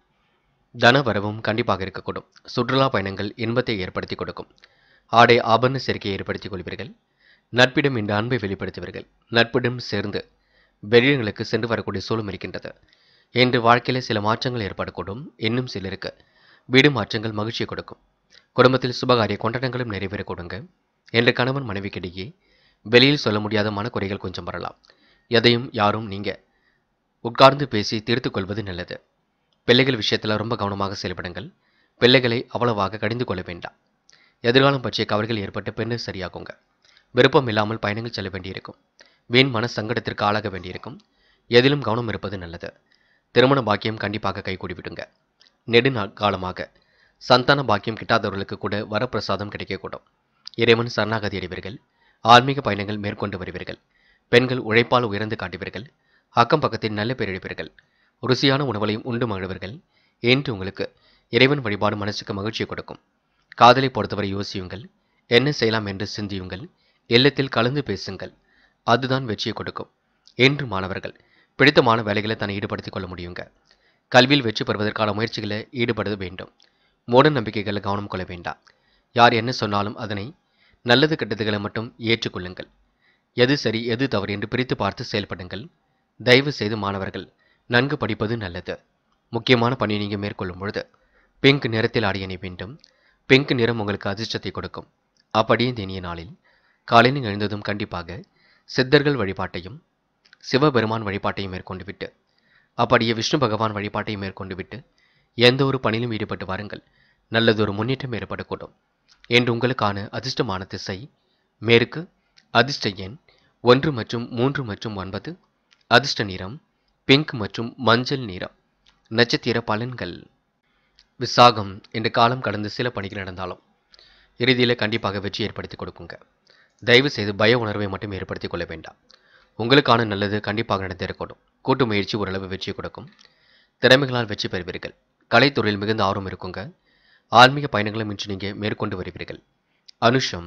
தன வரவும் கண்டிப்பாக இருக்கக்கூடும் சுற்றுலா பயணங்கள் இன்பத்தை ஏற்படுத்தி கொடுக்கும் ஆடை ஆபரண சேர்க்கையை ஏற்படுத்திக் கொள்வீர்கள் நட்பிடம் இந்த அன்பை வெளிப்படுத்துவீர்கள் நட்பிடம் சேர்ந்து வெளியிடங்களுக்கு சென்று வரக்கூடிய சூழலும் இருக்கின்றது என்று வாழ்க்கையில் சில மாற்றங்கள் ஏற்படக்கூடும் இன்னும் சிலருக்கு வீடு மாற்றங்கள் மகிழ்ச்சியை கொடுக்கும் குடும்பத்தில் சுபகாரிய கொண்டாட்டங்களும் நிறைவேற கொடுங்க என்று கணவன் மனைவிக்கிடையே வெளியில் சொல்ல முடியாத மனக்குறைகள் கொஞ்சம் வரலாம் எதையும் யாரும் நீங்கள் உட்கார்ந்து பேசி தீர்த்துக் கொள்வது நல்லது பிள்ளைகள் விஷயத்தில் ரொம்ப கவனமாக செயல்படுங்கள் பிள்ளைகளை அவ்வளவாக கடிந்து கொள்ள வேண்டாம் எதிர்காலம் பற்றிய கவலைகள் ஏற்பட்டு பின்னர் சரியாகுங்க விருப்பம் இல்லாமல் பயணங்கள் செல்ல வேண்டியிருக்கும் வீண் மன சங்கடத்திற்கு ஆளாக வேண்டியிருக்கும் எதிலும் கவனம் இருப்பது நல்லது திருமண பாக்கியம் கண்டிப்பாக கைகூடி விடுங்க நெடு நாள் காலமாக சந்தான பாக்கியம் கிட்டாதவர்களுக்கு கூட வரப்பிரசாதம் கிடைக்கக்கூடும் இறைவன் சரணாகதி அடைவீர்கள் ஆன்மீக பயணங்கள் மேற்கொண்டு வருவீர்கள் பெண்கள் உழைப்பால் உயர்ந்து காட்டுவீர்கள் அக்கம் பக்கத்தில் நல்ல பேர் எடுப்பீர்கள் ருசியான உணவுகளையும் உண்டு மகிழ்வீர்கள் என்று உங்களுக்கு இறைவன் வழிபாடு மனசுக்கு மகிழ்ச்சியை கொடுக்கும் காதலை பொறுத்தவரை யோசியுங்கள் என்ன செய்யலாம் என்று சிந்தியுங்கள் இல்லத்தில் கலந்து பேசுங்கள் அதுதான் வெற்றியை கொடுக்கும் என்று மாணவர்கள் பிடித்தமான வேலைகளை தன்னை ஈடுபடுத்திக் கொள்ள முடியுங்க கல்வியில் வெற்றி பெறுவதற்கான முயற்சிகளை ஈடுபட வேண்டும் மூட நம்பிக்கைகளை கவனம் கொள்ள வேண்டாம் யார் என்ன சொன்னாலும் அதனை நல்லது கெட்டதுகளை மட்டும் ஏற்றுக்கொள்ளுங்கள் எது சரி எது தவறு என்று பிரித்து பார்த்து செயல்படுங்கள் தயவு செய்து மாணவர்கள் நன்கு படிப்பது நல்லது முக்கியமான பணியை நீங்கள் மேற்கொள்ளும் பொழுது பிங்க் நிறத்தில் ஆடிய அணி வேண்டும் பிங்க் நிறம் உங்களுக்கு அதிர்ஷ்டத்தை கொடுக்கும் அப்படியே இந்த இனிய நாளில் காலையில் எழுந்ததும் கண்டிப்பாக சித்தர்கள் வழிபாட்டையும் சிவபெருமான் வழிபாட்டையும் மேற்கொண்டு விட்டு அப்படியே விஷ்ணு பகவான் வழிபாட்டையும் மேற்கொண்டு விட்டு எந்த ஒரு பணியிலும் ஈடுபட்டு வாருங்கள் நல்லதொரு முன்னேற்றம் ஏற்படக்கூடும் என்று உங்களுக்கான அதிர்ஷ்டமான திசை மேற்கு அதிர்ஷ்ட எண் ஒன்று மற்றும் மூன்று மற்றும் ஒன்பது அதிர்ஷ்ட நிறம் பிங்க் மற்றும் மஞ்சள் நிறம் நட்சத்திர பலன்கள் விசாகம் என்ற காலம் கடந்து சில பணிகள் நடந்தாலும் இறுதியில் கண்டிப்பாக வெற்றி ஏற்படுத்தி கொடுக்குங்க தயவு செய்து பய உணர்வை மட்டும் ஏற்படுத்திக் கொள்ள வேண்டாம் உங்களுக்கான நல்லது கண்டிப்பாக நடந்திருக்கணும் கூட்டு முயற்சி ஓரளவு வெற்றியை கொடுக்கும் திறமைகளால் வெற்றி பெறுவீர்கள் கலைத்துறையில் மிகுந்த ஆர்வம் இருக்குங்க ஆன்மீக பயணங்களும் இன்று நீங்கள் மேற்கொண்டு வருவீர்கள் அனுஷம்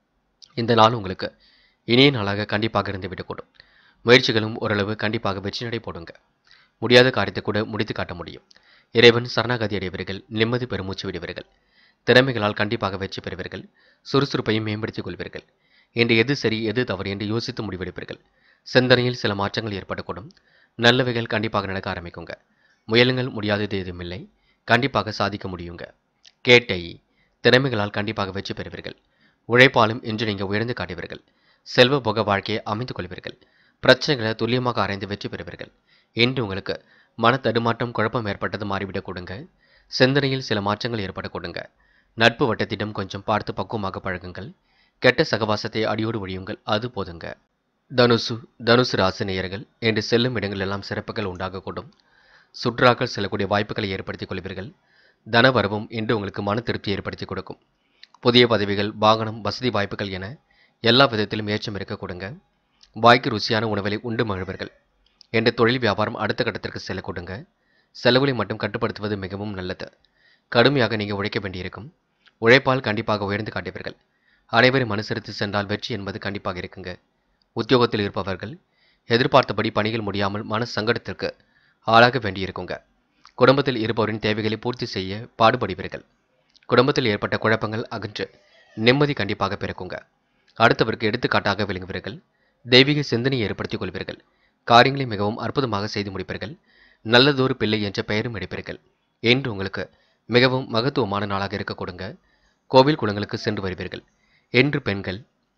இந்த நாள் உங்களுக்கு இனிய நாளாக கண்டிப்பாக இருந்து விடக்கூடும் முயற்சிகளும் ஓரளவு கண்டிப்பாக வெற்றி நடை போடுங்க முடியாத காரியத்தை கூட முடித்து காட்ட முடியும் இறைவன் சரணாகதி அடைவீர்கள் நிம்மதி பெருமூச்சு விடுவீர்கள் திறமைகளால் கண்டிப்பாக வெற்றி பெறுவீர்கள் சுறுசுறுப்பையும் மேம்படுத்திக் கொள்வீர்கள் இன்று எது சரி எது தவறு என்று யோசித்து முடிவெடுப்பீர்கள் சிந்தனையில் சில மாற்றங்கள் ஏற்படக்கூடும் நல்லவைகள் கண்டிப்பாக நடக்க ஆரம்பிக்குங்க முயலுங்கள் முடியாதது எதுவுமில்லை கண்டிப்பாக சாதிக்க முடியுங்க கேட்டை திறமைகளால் கண்டிப்பாக வெற்றி பெறுவீர்கள் உழைப்பாலும் இன்று நீங்கள் உயர்ந்து காட்டுவீர்கள் செல்வ போக வாழ்க்கையை அமைத்துக் கொள்வீர்கள் பிரச்சனைகளை துல்லியமாக ஆராய்ந்து வெற்றி பெறுவீர்கள் இன்று உங்களுக்கு மன தடுமாற்றம் குழப்பம் ஏற்பட்டது மாறிவிடக் கொடுங்க சிந்தனையில் சில மாற்றங்கள் ஏற்பட கொடுங்க நட்பு வட்டத்திடம் கொஞ்சம் பார்த்து பக்குவமாக பழகுங்கள் கெட்ட சகவாசத்தை அடியோடு ஒழியுங்கள் அது போதுங்க தனுசு தனுசு ராசி நேயர்கள் என்று செல்லும் இடங்கள் எல்லாம் சிறப்புகள் உண்டாகக்கூடும் சுற்றுலாக்கள் செல்லக்கூடிய வாய்ப்புகளை ஏற்படுத்திக் கொள்வீர்கள் தனவரவும் இன்று உங்களுக்கு மன திருப்தி ஏற்படுத்தி கொடுக்கும் புதிய பதவிகள் வாகனம் வசதி வாய்ப்புகள் என எல்லா விதத்திலும் ஏற்றம் இருக்க கொடுங்க வாய்க்கு ருசியான உணவுகளை உண்டு மகிழ்வர்கள் என்ற தொழில் வியாபாரம் அடுத்த கட்டத்திற்கு செல்ல கொடுங்க செலவுகளை மட்டும் கட்டுப்படுத்துவது மிகவும் நல்லது கடுமையாக நீங்கள் உழைக்க வேண்டியிருக்கும் உழைப்பால் கண்டிப்பாக உயர்ந்து காட்டுவீர்கள் அனைவரும் அனுசரித்து சென்றால் வெற்றி என்பது கண்டிப்பாக இருக்குங்க உத்தியோகத்தில் இருப்பவர்கள் எதிர்பார்த்தபடி பணிகள் முடியாமல் மன சங்கடத்திற்கு ஆளாக வேண்டியிருக்குங்க குடும்பத்தில் இருப்பவரின் தேவைகளை பூர்த்தி செய்ய பாடுபடுவீர்கள் குடும்பத்தில் ஏற்பட்ட குழப்பங்கள் அகன்று நிம்மதி கண்டிப்பாக பிறக்குங்க அடுத்தவருக்கு எடுத்துக்காட்டாக விளங்குவீர்கள் தெய்வீக சிந்தனையை ஏற்படுத்திக் கொள்வீர்கள் காரியங்களை மிகவும் அற்புதமாக செய்து முடிப்பீர்கள் நல்லதொரு பிள்ளை என்ற பெயரும் எடுப்பீர்கள் என்று உங்களுக்கு மிகவும் மகத்துவமான நாளாக இருக்க கொடுங்க கோவில் குளங்களுக்கு சென்று வருவீர்கள் என்று பெண்கள்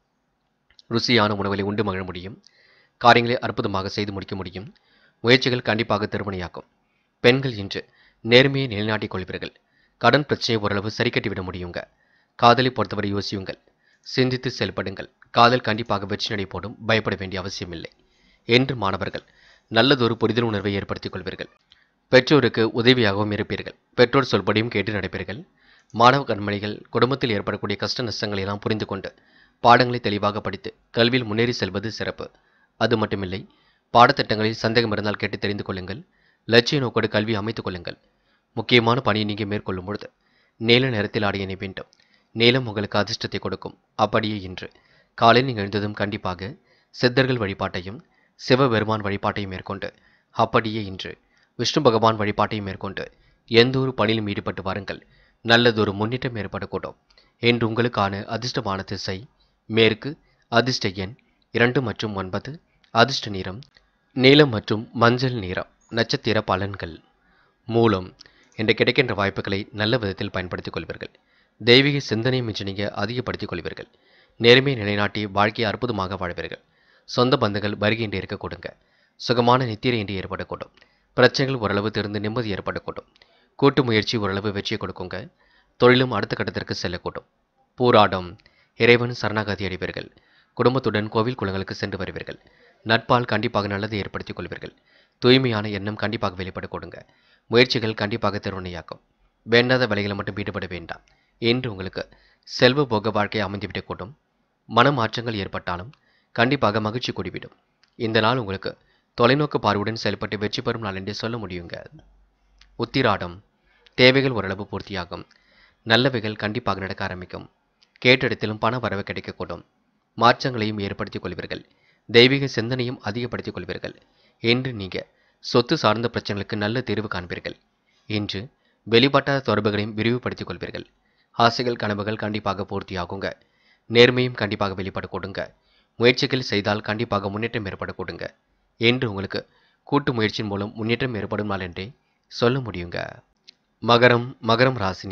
ருசியான உணவுகளை உண்டு மகிழ முடியும் காரியங்களை அற்புதமாக செய்து முடிக்க முடியும் முயற்சிகள் கண்டிப்பாக திருமணியாக்கும் பெண்கள் இன்று நேர்மையை நிலைநாட்டிக் கொள்வீர்கள் கடன் பிரச்சனையை ஓரளவு சரி கட்டிவிட முடியுங்க காதலை பொறுத்தவரை யோசியுங்கள் சிந்தித்து செயல்படுங்கள் காதல் கண்டிப்பாக வெற்றி நடை போடும் பயப்பட வேண்டிய அவசியமில்லை என்று மாணவர்கள் நல்லதொரு புரிதல் உணர்வை ஏற்படுத்திக் கொள்வீர்கள் பெற்றோருக்கு உதவியாகவும் இருப்பீர்கள் பெற்றோர் சொல்படியும் கேட்டு நடப்பீர்கள் மாணவ கண்மணிகள் குடும்பத்தில் ஏற்படக்கூடிய கஷ்ட நஷ்டங்களை எல்லாம் புரிந்து கொண்டு பாடங்களை தெளிவாக படித்து கல்வியில் முன்னேறி செல்வது சிறப்பு அது மட்டுமில்லை பாடத்திட்டங்களில் சந்தேகம் இருந்தால் கேட்டு தெரிந்து கொள்ளுங்கள் லட்சிய நோக்கோடு கல்வி அமைத்துக் கொள்ளுங்கள் முக்கியமான பணியை நீங்கள் மேற்கொள்ளும் பொழுது நீல நேரத்தில் ஆடிய எண்ணெய் வேண்டும் நீலம் உங்களுக்கு அதிர்ஷ்டத்தை கொடுக்கும் அப்படியே இன்று காலையில் நீங்கள் எழுந்ததும் கண்டிப்பாக சித்தர்கள் வழிபாட்டையும் சிவபெருமான் வழிபாட்டையும் மேற்கொண்டு அப்படியே இன்று விஷ்ணு பகவான் வழிபாட்டையும் மேற்கொண்டு எந்த ஒரு பணியிலும் ஈடுபட்டு வாருங்கள் நல்லதொரு முன்னேற்றம் ஏற்படக்கூடும் என்று உங்களுக்கான அதிர்ஷ்டமான திசை மேற்கு அதிர்ஷ்ட எண் இரண்டு மற்றும் ஒன்பது அதிர்ஷ்ட நிறம் நீலம் மற்றும் மஞ்சள் நிறம் நட்சத்திர பலன்கள் மூலம் என்று கிடைக்கின்ற வாய்ப்புகளை நல்ல விதத்தில் பயன்படுத்திக் கொள்வீர்கள் தெய்வீக சிந்தனையை மிஞ்சி நீங்கள் அதிகப்படுத்திக் கொள்வீர்கள் நேர்மையை நிலைநாட்டி வாழ்க்கையை அற்புதமாக வாழ்வீர்கள் சொந்த பந்தங்கள் வருகின்றே இருக்க கொடுங்க சுகமான நித்திரை இன்றி ஏற்படக்கூடும் பிரச்சனைகள் ஓரளவு திறந்து நிம்மதி ஏற்படக்கூடும் கூட்டு முயற்சி ஓரளவு வெற்றியை கொடுக்குங்க தொழிலும் அடுத்த கட்டத்திற்கு செல்லக்கூடும் பூராடம் இறைவன் சரணாகதி அடைவீர்கள் குடும்பத்துடன் கோவில் குளங்களுக்கு சென்று வருவீர்கள் நட்பால் கண்டிப்பாக நல்லதை ஏற்படுத்திக் கொள்வீர்கள் தூய்மையான எண்ணம் கண்டிப்பாக வெளிப்பட கொடுங்க முயற்சிகள் கண்டிப்பாக திருவனையாக்கும் வேண்டாத வேலைகளை மட்டும் ஈடுபட வேண்டாம் என்று உங்களுக்கு செல்வ போக வாழ்க்கை அமைந்துவிடக் கூடும் மன மாற்றங்கள் ஏற்பட்டாலும் கண்டிப்பாக மகிழ்ச்சி கூடிவிடும் இந்த நாள் உங்களுக்கு தொலைநோக்கு பார்வையுடன் செயல்பட்டு வெற்றி பெறும் நாள் என்றே சொல்ல முடியுங்க உத்திராடம் தேவைகள் ஓரளவு பூர்த்தியாகும் நல்லவைகள் கண்டிப்பாக நடக்க ஆரம்பிக்கும் கேட்ட இடத்திலும் பண வரவு கிடைக்கக்கூடும் மாற்றங்களையும் ஏற்படுத்திக் கொள்வீர்கள் தெய்வீக சிந்தனையும் அதிகப்படுத்திக் கொள்வீர்கள் என்று நீங்கள் சொத்து சார்ந்த பிரச்சனைகளுக்கு நல்ல தீர்வு காண்பீர்கள் இன்று வெளிப்பட்டாத தொடர்புகளையும் விரிவுபடுத்திக் கொள்வீர்கள் ஆசைகள் கனவுகள் கண்டிப்பாக பூர்த்தியாகுங்க நேர்மையும் கண்டிப்பாக வெளிப்பட கொடுங்க முயற்சிகள் செய்தால் கண்டிப்பாக முன்னேற்றம் ஏற்பட கொடுங்க என்று உங்களுக்கு கூட்டு முயற்சியின் மூலம் முன்னேற்றம் ஏற்படும் நாள் என்றே சொல்ல முடியுங்க மகரம் மகரம் ராசினியர்கள்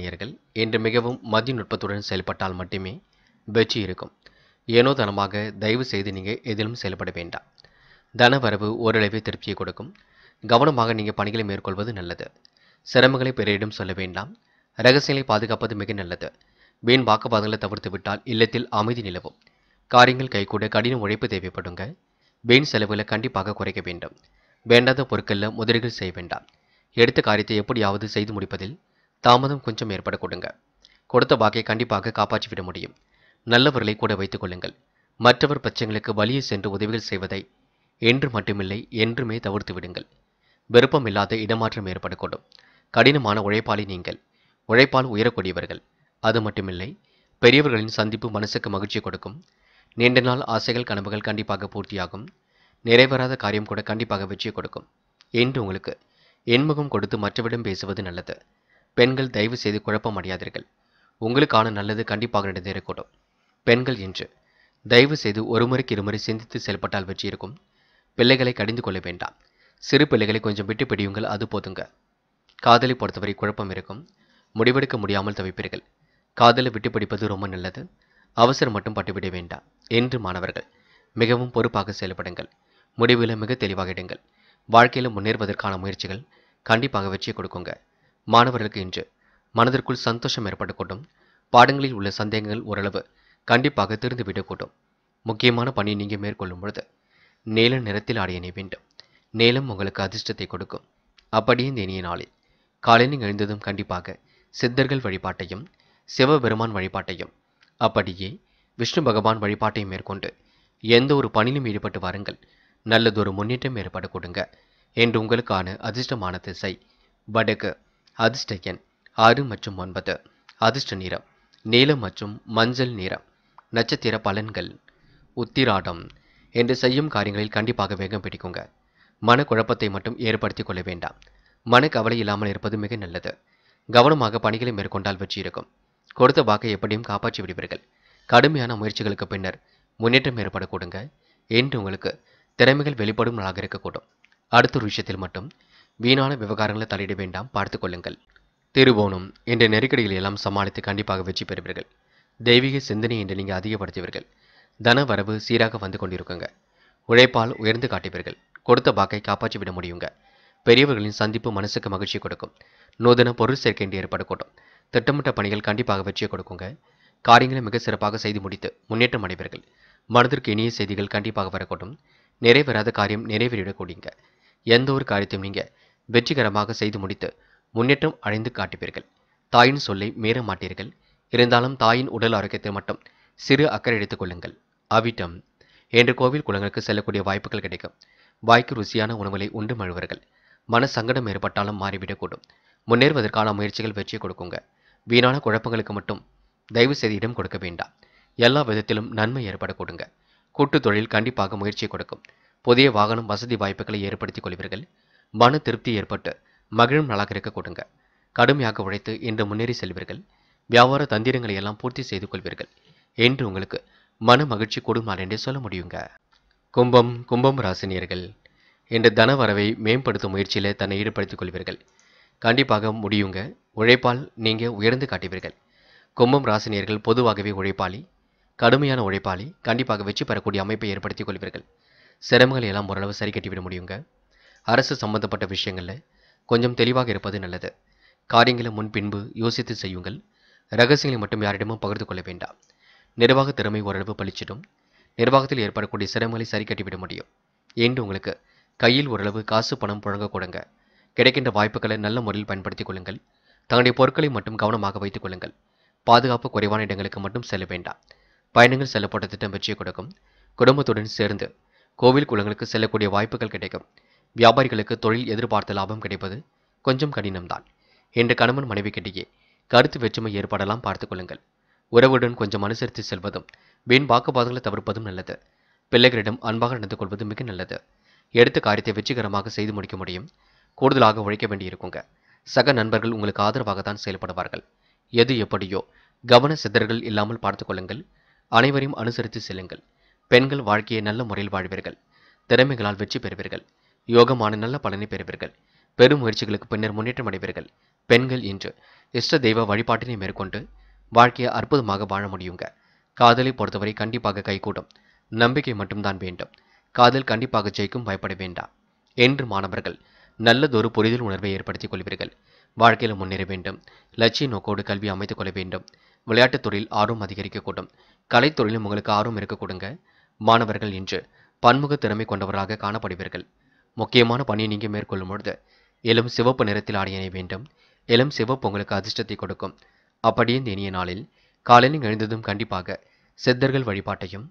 என்று மிகவும் மதிநுட்பத்துடன் செயல்பட்டால் மட்டுமே வெற்றி இருக்கும் ஏனோ தனமாக தயவு செய்து நீங்கள் எதிலும் செயல்பட வேண்டாம் தனவரவு ஓரளவே திருப்தியை கொடுக்கும் கவனமாக நீங்கள் பணிகளை மேற்கொள்வது நல்லது சிரமங்களை பிறரிடம் சொல்ல வேண்டாம் ரகசியங்களை பாதுகாப்பது மிக நல்லது வீண் வாக்குவாதங்களை தவிர்த்து விட்டால் இல்லத்தில் அமைதி நிலவும் காரியங்கள் கைகூட கடின உழைப்பு தேவைப்படுங்க வீண் செலவுகளை கண்டிப்பாக குறைக்க வேண்டும் வேண்டாத பொருட்களில் முதலீடுகள் செய்ய வேண்டாம் எடுத்த காரியத்தை எப்படியாவது செய்து முடிப்பதில் தாமதம் கொஞ்சம் ஏற்பட கொடுங்க கொடுத்த வாக்கை கண்டிப்பாக காப்பாற்றி விட முடியும் நல்லவர்களை கூட வைத்துக் கொள்ளுங்கள் மற்றவர் பிரச்சனைகளுக்கு வழியே சென்று உதவிகள் செய்வதை என்று மட்டுமில்லை என்றுமே தவிர்த்து விடுங்கள் விருப்பமில்லாத இடமாற்றம் ஏற்படக்கூடும் கடினமான உழைப்பாளி நீங்கள் உழைப்பால் உயரக்கூடியவர்கள் அது மட்டுமில்லை பெரியவர்களின் சந்திப்பு மனசுக்கு மகிழ்ச்சி கொடுக்கும் நீண்ட நாள் ஆசைகள் கனவுகள் கண்டிப்பாக பூர்த்தியாகும் நிறைவேறாத காரியம் கூட கண்டிப்பாக வெற்றி கொடுக்கும் என்று உங்களுக்கு எண்முகம் கொடுத்து மற்றவிடம் பேசுவது நல்லது பெண்கள் தயவு செய்து குழப்பம் அடையாதீர்கள் உங்களுக்கான நல்லது கண்டிப்பாக நடந்தேறக்கூடும் பெண்கள் என்று தயவு செய்து ஒருமுறைக்கு இருமுறை சிந்தித்து செயல்பட்டால் வெற்றி இருக்கும் பிள்ளைகளை கடிந்து கொள்ள வேண்டாம் சிறு பிள்ளைகளை கொஞ்சம் விட்டு பிடியுங்கள் அது போதுங்க காதலை பொறுத்தவரை குழப்பம் இருக்கும் முடிவெடுக்க முடியாமல் தவிப்பீர்கள் காதலை விட்டு பிடிப்பது ரொம்ப நல்லது அவசரம் மட்டும் பட்டுவிட வேண்டாம் என்று மாணவர்கள் மிகவும் பொறுப்பாக செயல்படுங்கள் முடிவில் மிக தெளிவாக இடுங்கள் வாழ்க்கையில் முன்னேறுவதற்கான முயற்சிகள் கண்டிப்பாக வெற்றி கொடுக்குங்க மாணவர்களுக்கு இன்று மனதிற்குள் சந்தோஷம் ஏற்படக்கூடும் பாடங்களில் உள்ள சந்தேகங்கள் ஓரளவு கண்டிப்பாக திறந்துவிடக்கூடும் முக்கியமான பணியை நீங்கள் மேற்கொள்ளும் பொழுது நீல நிறத்தில் ஆடைய வேண்டும் நீலம் உங்களுக்கு அதிர்ஷ்டத்தை கொடுக்கும் அப்படியே இந்த இனிய நாளில் காலையில் எழுந்ததும் கண்டிப்பாக சித்தர்கள் வழிபாட்டையும் சிவபெருமான் வழிபாட்டையும் அப்படியே விஷ்ணு பகவான் வழிபாட்டையும் மேற்கொண்டு எந்த ஒரு பணியிலும் ஈடுபட்டு வாருங்கள் நல்லதொரு முன்னேற்றம் ஏற்பட கொடுங்க என்று உங்களுக்கான அதிர்ஷ்டமான திசை வடக்கு அதிர்ஷ்ட எண் ஆறு மற்றும் ஒன்பது அதிர்ஷ்ட நிறம் நீலம் மற்றும் மஞ்சள் நிறம் நட்சத்திர பலன்கள் உத்திராடம் என்று செய்யும் காரியங்களில் கண்டிப்பாக வேகம் பிடிக்குங்க மனக்குழப்பத்தை மட்டும் ஏற்படுத்திக் கொள்ள வேண்டாம் மனக்கவலை இல்லாமல் இருப்பது மிக நல்லது கவனமாக பணிகளை மேற்கொண்டால் வெற்றி இருக்கும் கொடுத்த வாக்கை எப்படியும் காப்பாற்றி விடுவீர்கள் கடுமையான முயற்சிகளுக்கு பின்னர் முன்னேற்றம் ஏற்பட கொடுங்க என்று உங்களுக்கு திறமைகள் வெளிப்படும் நாளாக இருக்கக்கூடும் அடுத்த ஒரு விஷயத்தில் மட்டும் வீணான விவகாரங்களை தலையிட வேண்டாம் பார்த்துக் கொள்ளுங்கள் திருவோணம் என்ற நெருக்கடிகளை எல்லாம் சமாளித்து கண்டிப்பாக வெற்றி பெறுவீர்கள் தெய்வீக சிந்தனை என்று நீங்கள் அதிகப்படுத்துவீர்கள் தன வரவு சீராக வந்து கொண்டிருக்குங்க உழைப்பால் உயர்ந்து காட்டுவீர்கள் கொடுத்த வாக்கை காப்பாற்றி விட முடியுங்க பெரியவர்களின் சந்திப்பு மனசுக்கு மகிழ்ச்சி கொடுக்கும் நூதன பொருள் சேர்க்கை என்று ஏற்படக்கூடும் திட்டமிட்ட பணிகள் கண்டிப்பாக வெற்றியை கொடுக்குங்க காரியங்களை மிக சிறப்பாக செய்து முடித்து முன்னேற்றம் அடைவீர்கள் மனதிற்கு இனிய செய்திகள் கண்டிப்பாக வரக்கூடும் நிறைவேறாத காரியம் நிறைவேறிடக்கூடியங்க எந்த ஒரு காரியத்தையும் நீங்கள் வெற்றிகரமாக செய்து முடித்து முன்னேற்றம் அடைந்து காட்டுவீர்கள் தாயின் சொல்லை மீற மாட்டீர்கள் இருந்தாலும் தாயின் உடல் ஆரோக்கியத்தை மட்டும் சிறு அக்கறை எடுத்துக் கொள்ளுங்கள் அவிட்டம் என்ற கோவில் குளங்களுக்கு செல்லக்கூடிய வாய்ப்புகள் கிடைக்கும் வாய்க்கு ருசியான உணவுகளை உண்டு மழுவர்கள் மன சங்கடம் ஏற்பட்டாலும் மாறிவிடக்கூடும் முன்னேறுவதற்கான முயற்சிகள் வெற்றியை கொடுக்குங்க வீணான குழப்பங்களுக்கு மட்டும் தயவு செய்து இடம் கொடுக்க வேண்டாம் எல்லா விதத்திலும் நன்மை ஏற்பட கொடுங்க கூட்டுத் தொழில் கண்டிப்பாக முயற்சியை கொடுக்கும் புதிய வாகனம் வசதி வாய்ப்புகளை ஏற்படுத்திக் கொள்வீர்கள் மன திருப்தி ஏற்பட்டு மகிழும் நாளாக இருக்க கொடுங்க கடுமையாக உழைத்து இன்று முன்னேறி செல்வீர்கள் வியாபார தந்திரங்களை எல்லாம் பூர்த்தி செய்து கொள்வீர்கள் என்று உங்களுக்கு மன மகிழ்ச்சி கூடும் நாள் என்றே சொல்ல முடியுங்க கும்பம் கும்பம் ராசினியர்கள் இன்று தன வரவை மேம்படுத்தும் முயற்சியில் தன்னை ஈடுபடுத்திக் கொள்வீர்கள் கண்டிப்பாக முடியுங்க உழைப்பால் நீங்கள் உயர்ந்து காட்டுவீர்கள் கும்பம் ராசினியர்கள் பொதுவாகவே உழைப்பாளி கடுமையான உழைப்பாளி கண்டிப்பாக வெற்றி பெறக்கூடிய அமைப்பை ஏற்படுத்திக் கொள்வீர்கள் சிரமங்களை எல்லாம் ஓரளவு சரி கட்டிவிட முடியுங்க அரசு சம்பந்தப்பட்ட விஷயங்களில் கொஞ்சம் தெளிவாக இருப்பது நல்லது காரியங்களை முன்பின்பு யோசித்து செய்யுங்கள் ரகசியங்களை மட்டும் யாரிடமும் பகிர்ந்து கொள்ள வேண்டாம் நிர்வாக திறமை ஓரளவு பளிச்சிடும் நிர்வாகத்தில் ஏற்படக்கூடிய சிரமங்களை சரி கட்டிவிட முடியும் என்று உங்களுக்கு கையில் ஓரளவு காசு பணம் புழங்க கொடுங்க கிடைக்கின்ற வாய்ப்புகளை நல்ல முறையில் பயன்படுத்திக் கொள்ளுங்கள் தங்களுடைய பொருட்களை மட்டும் கவனமாக வைத்துக் கொள்ளுங்கள் பாதுகாப்பு குறைவான இடங்களுக்கு மட்டும் செல்ல வேண்டாம் பயணங்கள் செல்லப்பட்ட திட்டம் வெற்றியை கொடுக்கும் குடும்பத்துடன் சேர்ந்து கோவில் குளங்களுக்கு செல்லக்கூடிய வாய்ப்புகள் கிடைக்கும் வியாபாரிகளுக்கு தொழில் எதிர்பார்த்த லாபம் கிடைப்பது கொஞ்சம் கடினம்தான் என்று கணவன் மனைவிக்கிடையே கருத்து வேற்றுமை ஏற்படலாம் பார்த்துக் கொள்ளுங்கள் உறவுடன் கொஞ்சம் அனுசரித்து செல்வதும் வீண் வாக்குவாதங்களை தவிர்ப்பதும் நல்லது பிள்ளைகளிடம் அன்பாக நடந்து கொள்வது மிக நல்லது எடுத்த காரியத்தை வெற்றிகரமாக செய்து முடிக்க முடியும் கூடுதலாக உழைக்க வேண்டியிருக்குங்க சக நண்பர்கள் உங்களுக்கு ஆதரவாக தான் செயல்படுவார்கள் எது எப்படியோ கவன சிதறல்கள் இல்லாமல் பார்த்துக் கொள்ளுங்கள் அனைவரையும் அனுசரித்து செல்லுங்கள் பெண்கள் வாழ்க்கையை நல்ல முறையில் வாழ்வீர்கள் திறமைகளால் வெற்றி பெறுவீர்கள் யோகமான நல்ல பலனை பெறுவீர்கள் பெரும் முயற்சிகளுக்கு பின்னர் முன்னேற்றம் அடைவீர்கள் பெண்கள் இன்று இஷ்ட தெய்வ வழிபாட்டினை மேற்கொண்டு வாழ்க்கையை அற்புதமாக வாழ முடியுங்க காதலை பொறுத்தவரை கண்டிப்பாக கைகூடும் நம்பிக்கை மட்டும்தான் வேண்டும் காதல் கண்டிப்பாக ஜெயிக்கும் பயப்பட வேண்டாம் என்று மாணவர்கள் நல்லதொரு புரிதல் உணர்வை ஏற்படுத்திக் கொள்வீர்கள் வாழ்க்கையில் முன்னேற வேண்டும் லட்சிய நோக்கோடு கல்வி அமைத்துக் கொள்ள வேண்டும் விளையாட்டுத் துறையில் ஆர்வம் அதிகரிக்கக்கூடும் கலைத்துறையிலும் உங்களுக்கு ஆர்வம் இருக்கக்கூடுங்க மாணவர்கள் இன்று பன்முக திறமை கொண்டவராக காணப்படுவீர்கள் முக்கியமான பணியை நீங்கள் மேற்கொள்ளும் பொழுது இளம் சிவப்பு நிறத்தில் ஆடியணை வேண்டும் இளம் சிவப்பு உங்களுக்கு அதிர்ஷ்டத்தை கொடுக்கும் அப்படியே இந்த இனிய நாளில் காலையில் எழுந்ததும் கண்டிப்பாக சித்தர்கள் வழிபாட்டையும்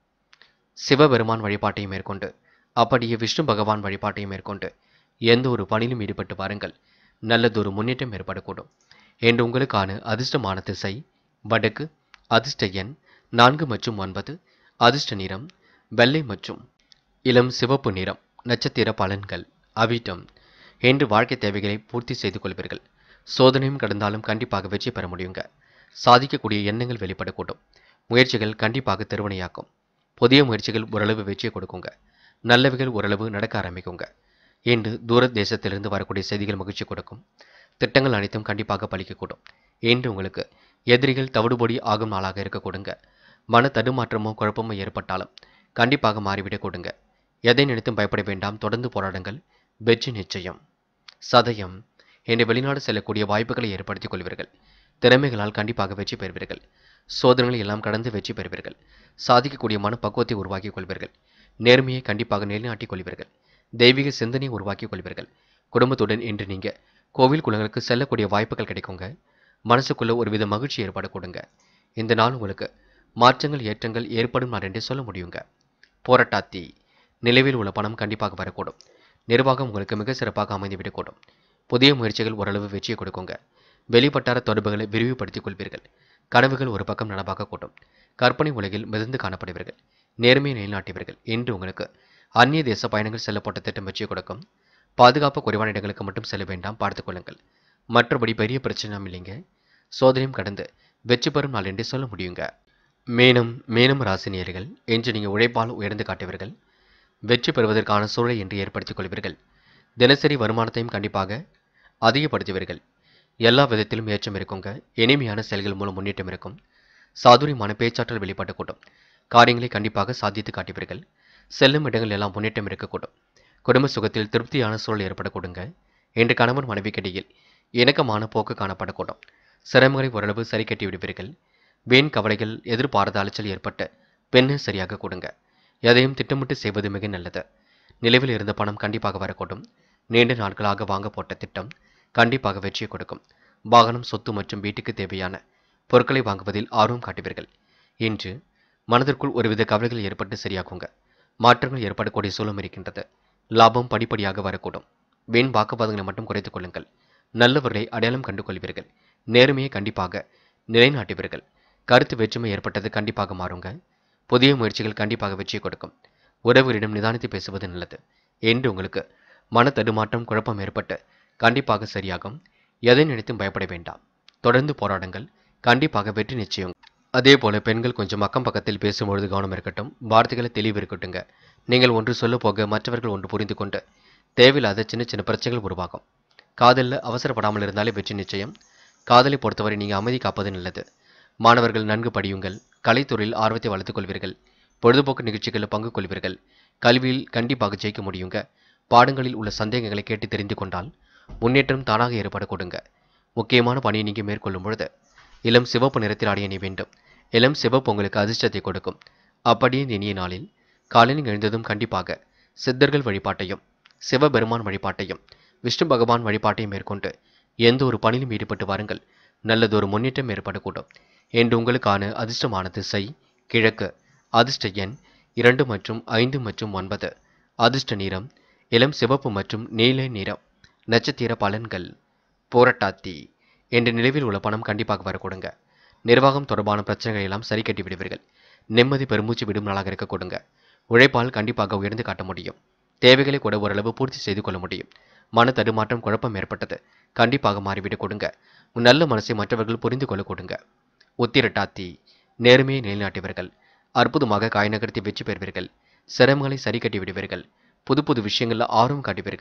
சிவபெருமான் வழிபாட்டையும் மேற்கொண்டு அப்படியே விஷ்ணு பகவான் வழிபாட்டையும் மேற்கொண்டு எந்த ஒரு பணியிலும் ஈடுபட்டு பாருங்கள் நல்லதொரு முன்னேற்றம் ஏற்படக்கூடும் என்று உங்களுக்கான அதிர்ஷ்டமான திசை வடக்கு அதிர்ஷ்ட எண் நான்கு மற்றும் ஒன்பது அதிர்ஷ்ட நிறம் வெள்ளை மற்றும் இளம் சிவப்பு நிறம் நட்சத்திர பலன்கள் அவிட்டம் என்று வாழ்க்கை தேவைகளை பூர்த்தி செய்து கொள்வீர்கள் சோதனையும் கடந்தாலும் கண்டிப்பாக வெற்றி பெற முடியுங்க சாதிக்கக்கூடிய எண்ணங்கள் வெளிப்படக்கூடும் முயற்சிகள் கண்டிப்பாக திருவனையாக்கும் புதிய முயற்சிகள் ஓரளவு வெற்றியை கொடுக்குங்க நல்லவைகள் ஓரளவு நடக்க ஆரம்பிக்குங்க என்று தூர தேசத்திலிருந்து வரக்கூடிய செய்திகள் மகிழ்ச்சி கொடுக்கும் திட்டங்கள் அனைத்தும் கண்டிப்பாக பலிக்கக்கூடும் என்று உங்களுக்கு எதிரிகள் தவிடுபொடி ஆகும் நாளாக இருக்க கொடுங்க மன தடுமாற்றமோ குழப்பமோ ஏற்பட்டாலும் கண்டிப்பாக மாறிவிடக் கொடுங்க எதை நினைத்தும் பயப்பட வேண்டாம் தொடர்ந்து போராடுங்கள் வெற்றி நிச்சயம் சதயம் என்று வெளிநாடு செல்லக்கூடிய வாய்ப்புகளை ஏற்படுத்திக் கொள்வீர்கள் திறமைகளால் கண்டிப்பாக வெற்றி பெறுவீர்கள் சோதனைகளை எல்லாம் கடந்து வெற்றி பெறுவீர்கள் சாதிக்கக்கூடிய மனப்பக்குவத்தை உருவாக்கிக் கொள்வீர்கள் நேர்மையை கண்டிப்பாக நிலைநாட்டிக் கொள்வீர்கள் தெய்வீக சிந்தனையை உருவாக்கிக் கொள்வீர்கள் குடும்பத்துடன் இன்று நீங்க கோவில் குளங்களுக்கு செல்லக்கூடிய வாய்ப்புகள் கிடைக்குங்க மனசுக்குள்ள ஒருவித மகிழ்ச்சி ஏற்பட கொடுங்க இந்த நாள் உங்களுக்கு மாற்றங்கள் ஏற்றங்கள் ஏற்படும் நாள் என்றே சொல்ல முடியுங்க போராட்டாத்தி நிலவில் உள்ள பணம் கண்டிப்பாக வரக்கூடும் நிர்வாகம் உங்களுக்கு மிக சிறப்பாக அமைந்துவிடக்கூடும் புதிய முயற்சிகள் ஓரளவு வெற்றியை கொடுக்குங்க வெளிவட்டார தொடர்புகளை விரிவுபடுத்திக் கொள்வீர்கள் கனவுகள் ஒரு பக்கம் நனவாக கூட்டும் கற்பனை உலகில் மிதந்து காணப்படுவீர்கள் நேர்மையை நிலைநாட்டுவீர்கள் என்று உங்களுக்கு அந்நிய தேச பயணங்கள் செல்லப்பட்ட திட்டம் வெற்றியை கொடுக்கும் பாதுகாப்பு குறைவான இடங்களுக்கு மட்டும் செல்ல வேண்டாம் பார்த்துக் கொள்ளுங்கள் மற்றபடி பெரிய பிரச்சனை இல்லைங்க சோதனையும் கடந்து வெற்றி பெறும் நாள் என்றே சொல்ல முடியுங்க மேலும் மேலும் ராசினியர்கள் என்று நீங்கள் உழைப்பால் உயர்ந்து காட்டுவீர்கள் வெற்றி பெறுவதற்கான சூழலை என்று ஏற்படுத்திக் கொள்வீர்கள் தினசரி வருமானத்தையும் கண்டிப்பாக அதிகப்படுத்துவீர்கள் எல்லா விதத்திலும் ஏற்றம் இருக்குங்க இனிமையான செயல்கள் மூலம் முன்னேற்றம் இருக்கும் சாதுரியமான பேச்சாற்றல் வெளிப்பட்ட கூட்டம் காரியங்களை கண்டிப்பாக சாதித்து காட்டுவீர்கள் செல்லும் இடங்கள் எல்லாம் முன்னேற்றம் இருக்கக்கூடும் குடும்ப சுகத்தில் திருப்தியான சூழல் ஏற்படக்கூடுங்க என்று கணவன் மனைவிக்கிடையில் இணக்கமான போக்கு காணப்படக்கூடும் சிரமங்களை ஓரளவு சரி கட்டி விடுவீர்கள் வீண் கவலைகள் எதிர்பாராத அலைச்சல் ஏற்பட்ட பெண்ணை சரியாக கொடுங்க எதையும் திட்டமிட்டு செய்வது மிக நல்லது நிலவில் இருந்த பணம் கண்டிப்பாக வரக்கூடும் நீண்ட நாட்களாக வாங்க போட்ட திட்டம் கண்டிப்பாக வெற்றியை கொடுக்கும் வாகனம் சொத்து மற்றும் வீட்டுக்கு தேவையான பொருட்களை வாங்குவதில் ஆர்வம் காட்டுவீர்கள் இன்று மனதிற்குள் ஒருவித கவலைகள் ஏற்பட்டு சரியாகுங்க மாற்றங்கள் ஏற்படக்கூடிய சூழலும் இருக்கின்றது லாபம் படிப்படியாக வரக்கூடும் வீண் வாக்குவாதங்களை மட்டும் குறைத்துக் கொள்ளுங்கள் நல்லவர்களை அடையாளம் கண்டு கொள்வீர்கள் நேர்மையை கண்டிப்பாக நிலைநாட்டுவீர்கள் கருத்து வேற்றுமை ஏற்பட்டது கண்டிப்பாக மாறுங்க புதிய முயற்சிகள் கண்டிப்பாக வெற்றியை கொடுக்கும் உறவுகளிடம் நிதானித்து பேசுவது நல்லது என்று உங்களுக்கு மன தடுமாற்றம் குழப்பம் ஏற்பட்டு கண்டிப்பாக சரியாகும் எதை நினைத்தும் பயப்பட வேண்டாம் தொடர்ந்து போராடுங்கள் கண்டிப்பாக வெற்றி நிச்சயம் அதே போல பெண்கள் கொஞ்சம் அக்கம் பக்கத்தில் பேசும்பொழுது கவனம் இருக்கட்டும் வார்த்தைகளை தெளிவு இருக்கட்டுங்க நீங்கள் ஒன்று சொல்ல போக மற்றவர்கள் ஒன்று புரிந்து கொண்டு தேவையில்லாத சின்ன சின்ன பிரச்சனைகள் உருவாகும் காதலில் அவசரப்படாமல் இருந்தாலே வெற்றி நிச்சயம் காதலை பொறுத்தவரை நீங்கள் அமைதி காப்பது நல்லது மாணவர்கள் நன்கு படியுங்கள் கலைத்துறையில் ஆர்வத்தை வளர்த்துக் கொள்வீர்கள் பொழுதுபோக்கு நிகழ்ச்சிகளில் பங்கு கொள்வீர்கள் கல்வியில் கண்டிப்பாக ஜெயிக்க முடியுங்க பாடங்களில் உள்ள சந்தேகங்களை கேட்டு தெரிந்து கொண்டால் முன்னேற்றம் தானாக ஏற்பட கொடுங்க முக்கியமான பணியை நீங்கள் மேற்கொள்ளும் பொழுது இளம் சிவப்பு நிறத்தில் அடைய வேண்டும் இளம் சிவப்பு உங்களுக்கு அதிர்ஷ்டத்தை கொடுக்கும் அப்படியே இந்த இனிய நாளில் காலையில் எழுந்ததும் கண்டிப்பாக சித்தர்கள் வழிபாட்டையும் சிவபெருமான் வழிபாட்டையும் விஷ்ணு பகவான் வழிபாட்டையும் மேற்கொண்டு எந்த ஒரு பணியிலும் ஈடுபட்டு வாருங்கள் நல்லதொரு முன்னேற்றம் ஏற்படக்கூடும் என்று உங்களுக்கான அதிர்ஷ்டமான திசை கிழக்கு அதிர்ஷ்ட எண் இரண்டு மற்றும் ஐந்து மற்றும் ஒன்பது அதிர்ஷ்ட நிறம் இளம் சிவப்பு மற்றும் நீல நிறம் நட்சத்திர பலன்கள் போராட்டாத்தி என்ற நிலவில் உள்ள பணம் கண்டிப்பாக வரக்கூடுங்க நிர்வாகம் தொடர்பான பிரச்சனைகளை எல்லாம் சரி கட்டி விடுவீர்கள் நிம்மதி பெருமூச்சு விடும் நாளாக இருக்க கொடுங்க உழைப்பால் கண்டிப்பாக உயர்ந்து காட்ட முடியும் தேவைகளை கூட ஓரளவு பூர்த்தி செய்து கொள்ள முடியும் மன தடுமாற்றம் குழப்பம் ஏற்பட்டது கண்டிப்பாக மாறிவிடக் கொடுங்க உன் நல்ல மனசை மற்றவர்கள் புரிந்து கொள்ள கொடுங்க உத்திரட்டாத்தி நேர்மையை நிலைநாட்டுவீர்கள் அற்புதமாக காய் நகர்த்தி வெற்றி பெறுவீர்கள் சிரமங்களை சரி கட்டி விடுவீர்கள் புது புது விஷயங்களில் ஆர்வம் காட்டுவீர்கள்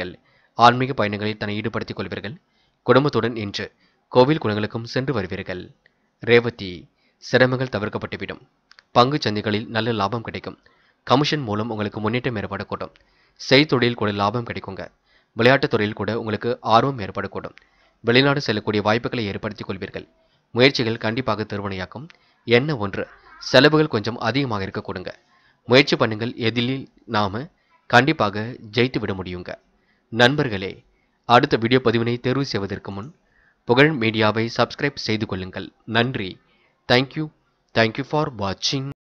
ஆன்மீக பயணங்களில் தன்னை ஈடுபடுத்திக் கொள்வீர்கள் குடும்பத்துடன் இன்று கோவில் குளங்களுக்கும் சென்று வருவீர்கள் ரேவதி சிரமங்கள் தவிர்க்கப்பட்டுவிடும் பங்கு சந்தைகளில் நல்ல லாபம் கிடைக்கும் கமிஷன் மூலம் உங்களுக்கு முன்னேற்றம் ஏற்படக்கூடும் செய்தொழில் கூட லாபம் கிடைக்குங்க விளையாட்டுத் துறையில் கூட உங்களுக்கு ஆர்வம் ஏற்படக்கூடும் வெளிநாடு செல்லக்கூடிய வாய்ப்புகளை ஏற்படுத்திக் கொள்வீர்கள் முயற்சிகள் கண்டிப்பாக திருவனையாக்கும் என்ன ஒன்று செலவுகள் கொஞ்சம் அதிகமாக இருக்க கொடுங்க முயற்சி பண்ணுங்கள் எதிலில் நாம கண்டிப்பாக ஜெயித்து விட முடியுங்க நண்பர்களே அடுத்த வீடியோ பதிவினை தேர்வு செய்வதற்கு முன் புகழ் மீடியாவை சப்ஸ்கிரைப் செய்து கொள்ளுங்கள் நன்றி தேங்க்யூ தேங்க்யூ ஃபார் வாட்சிங்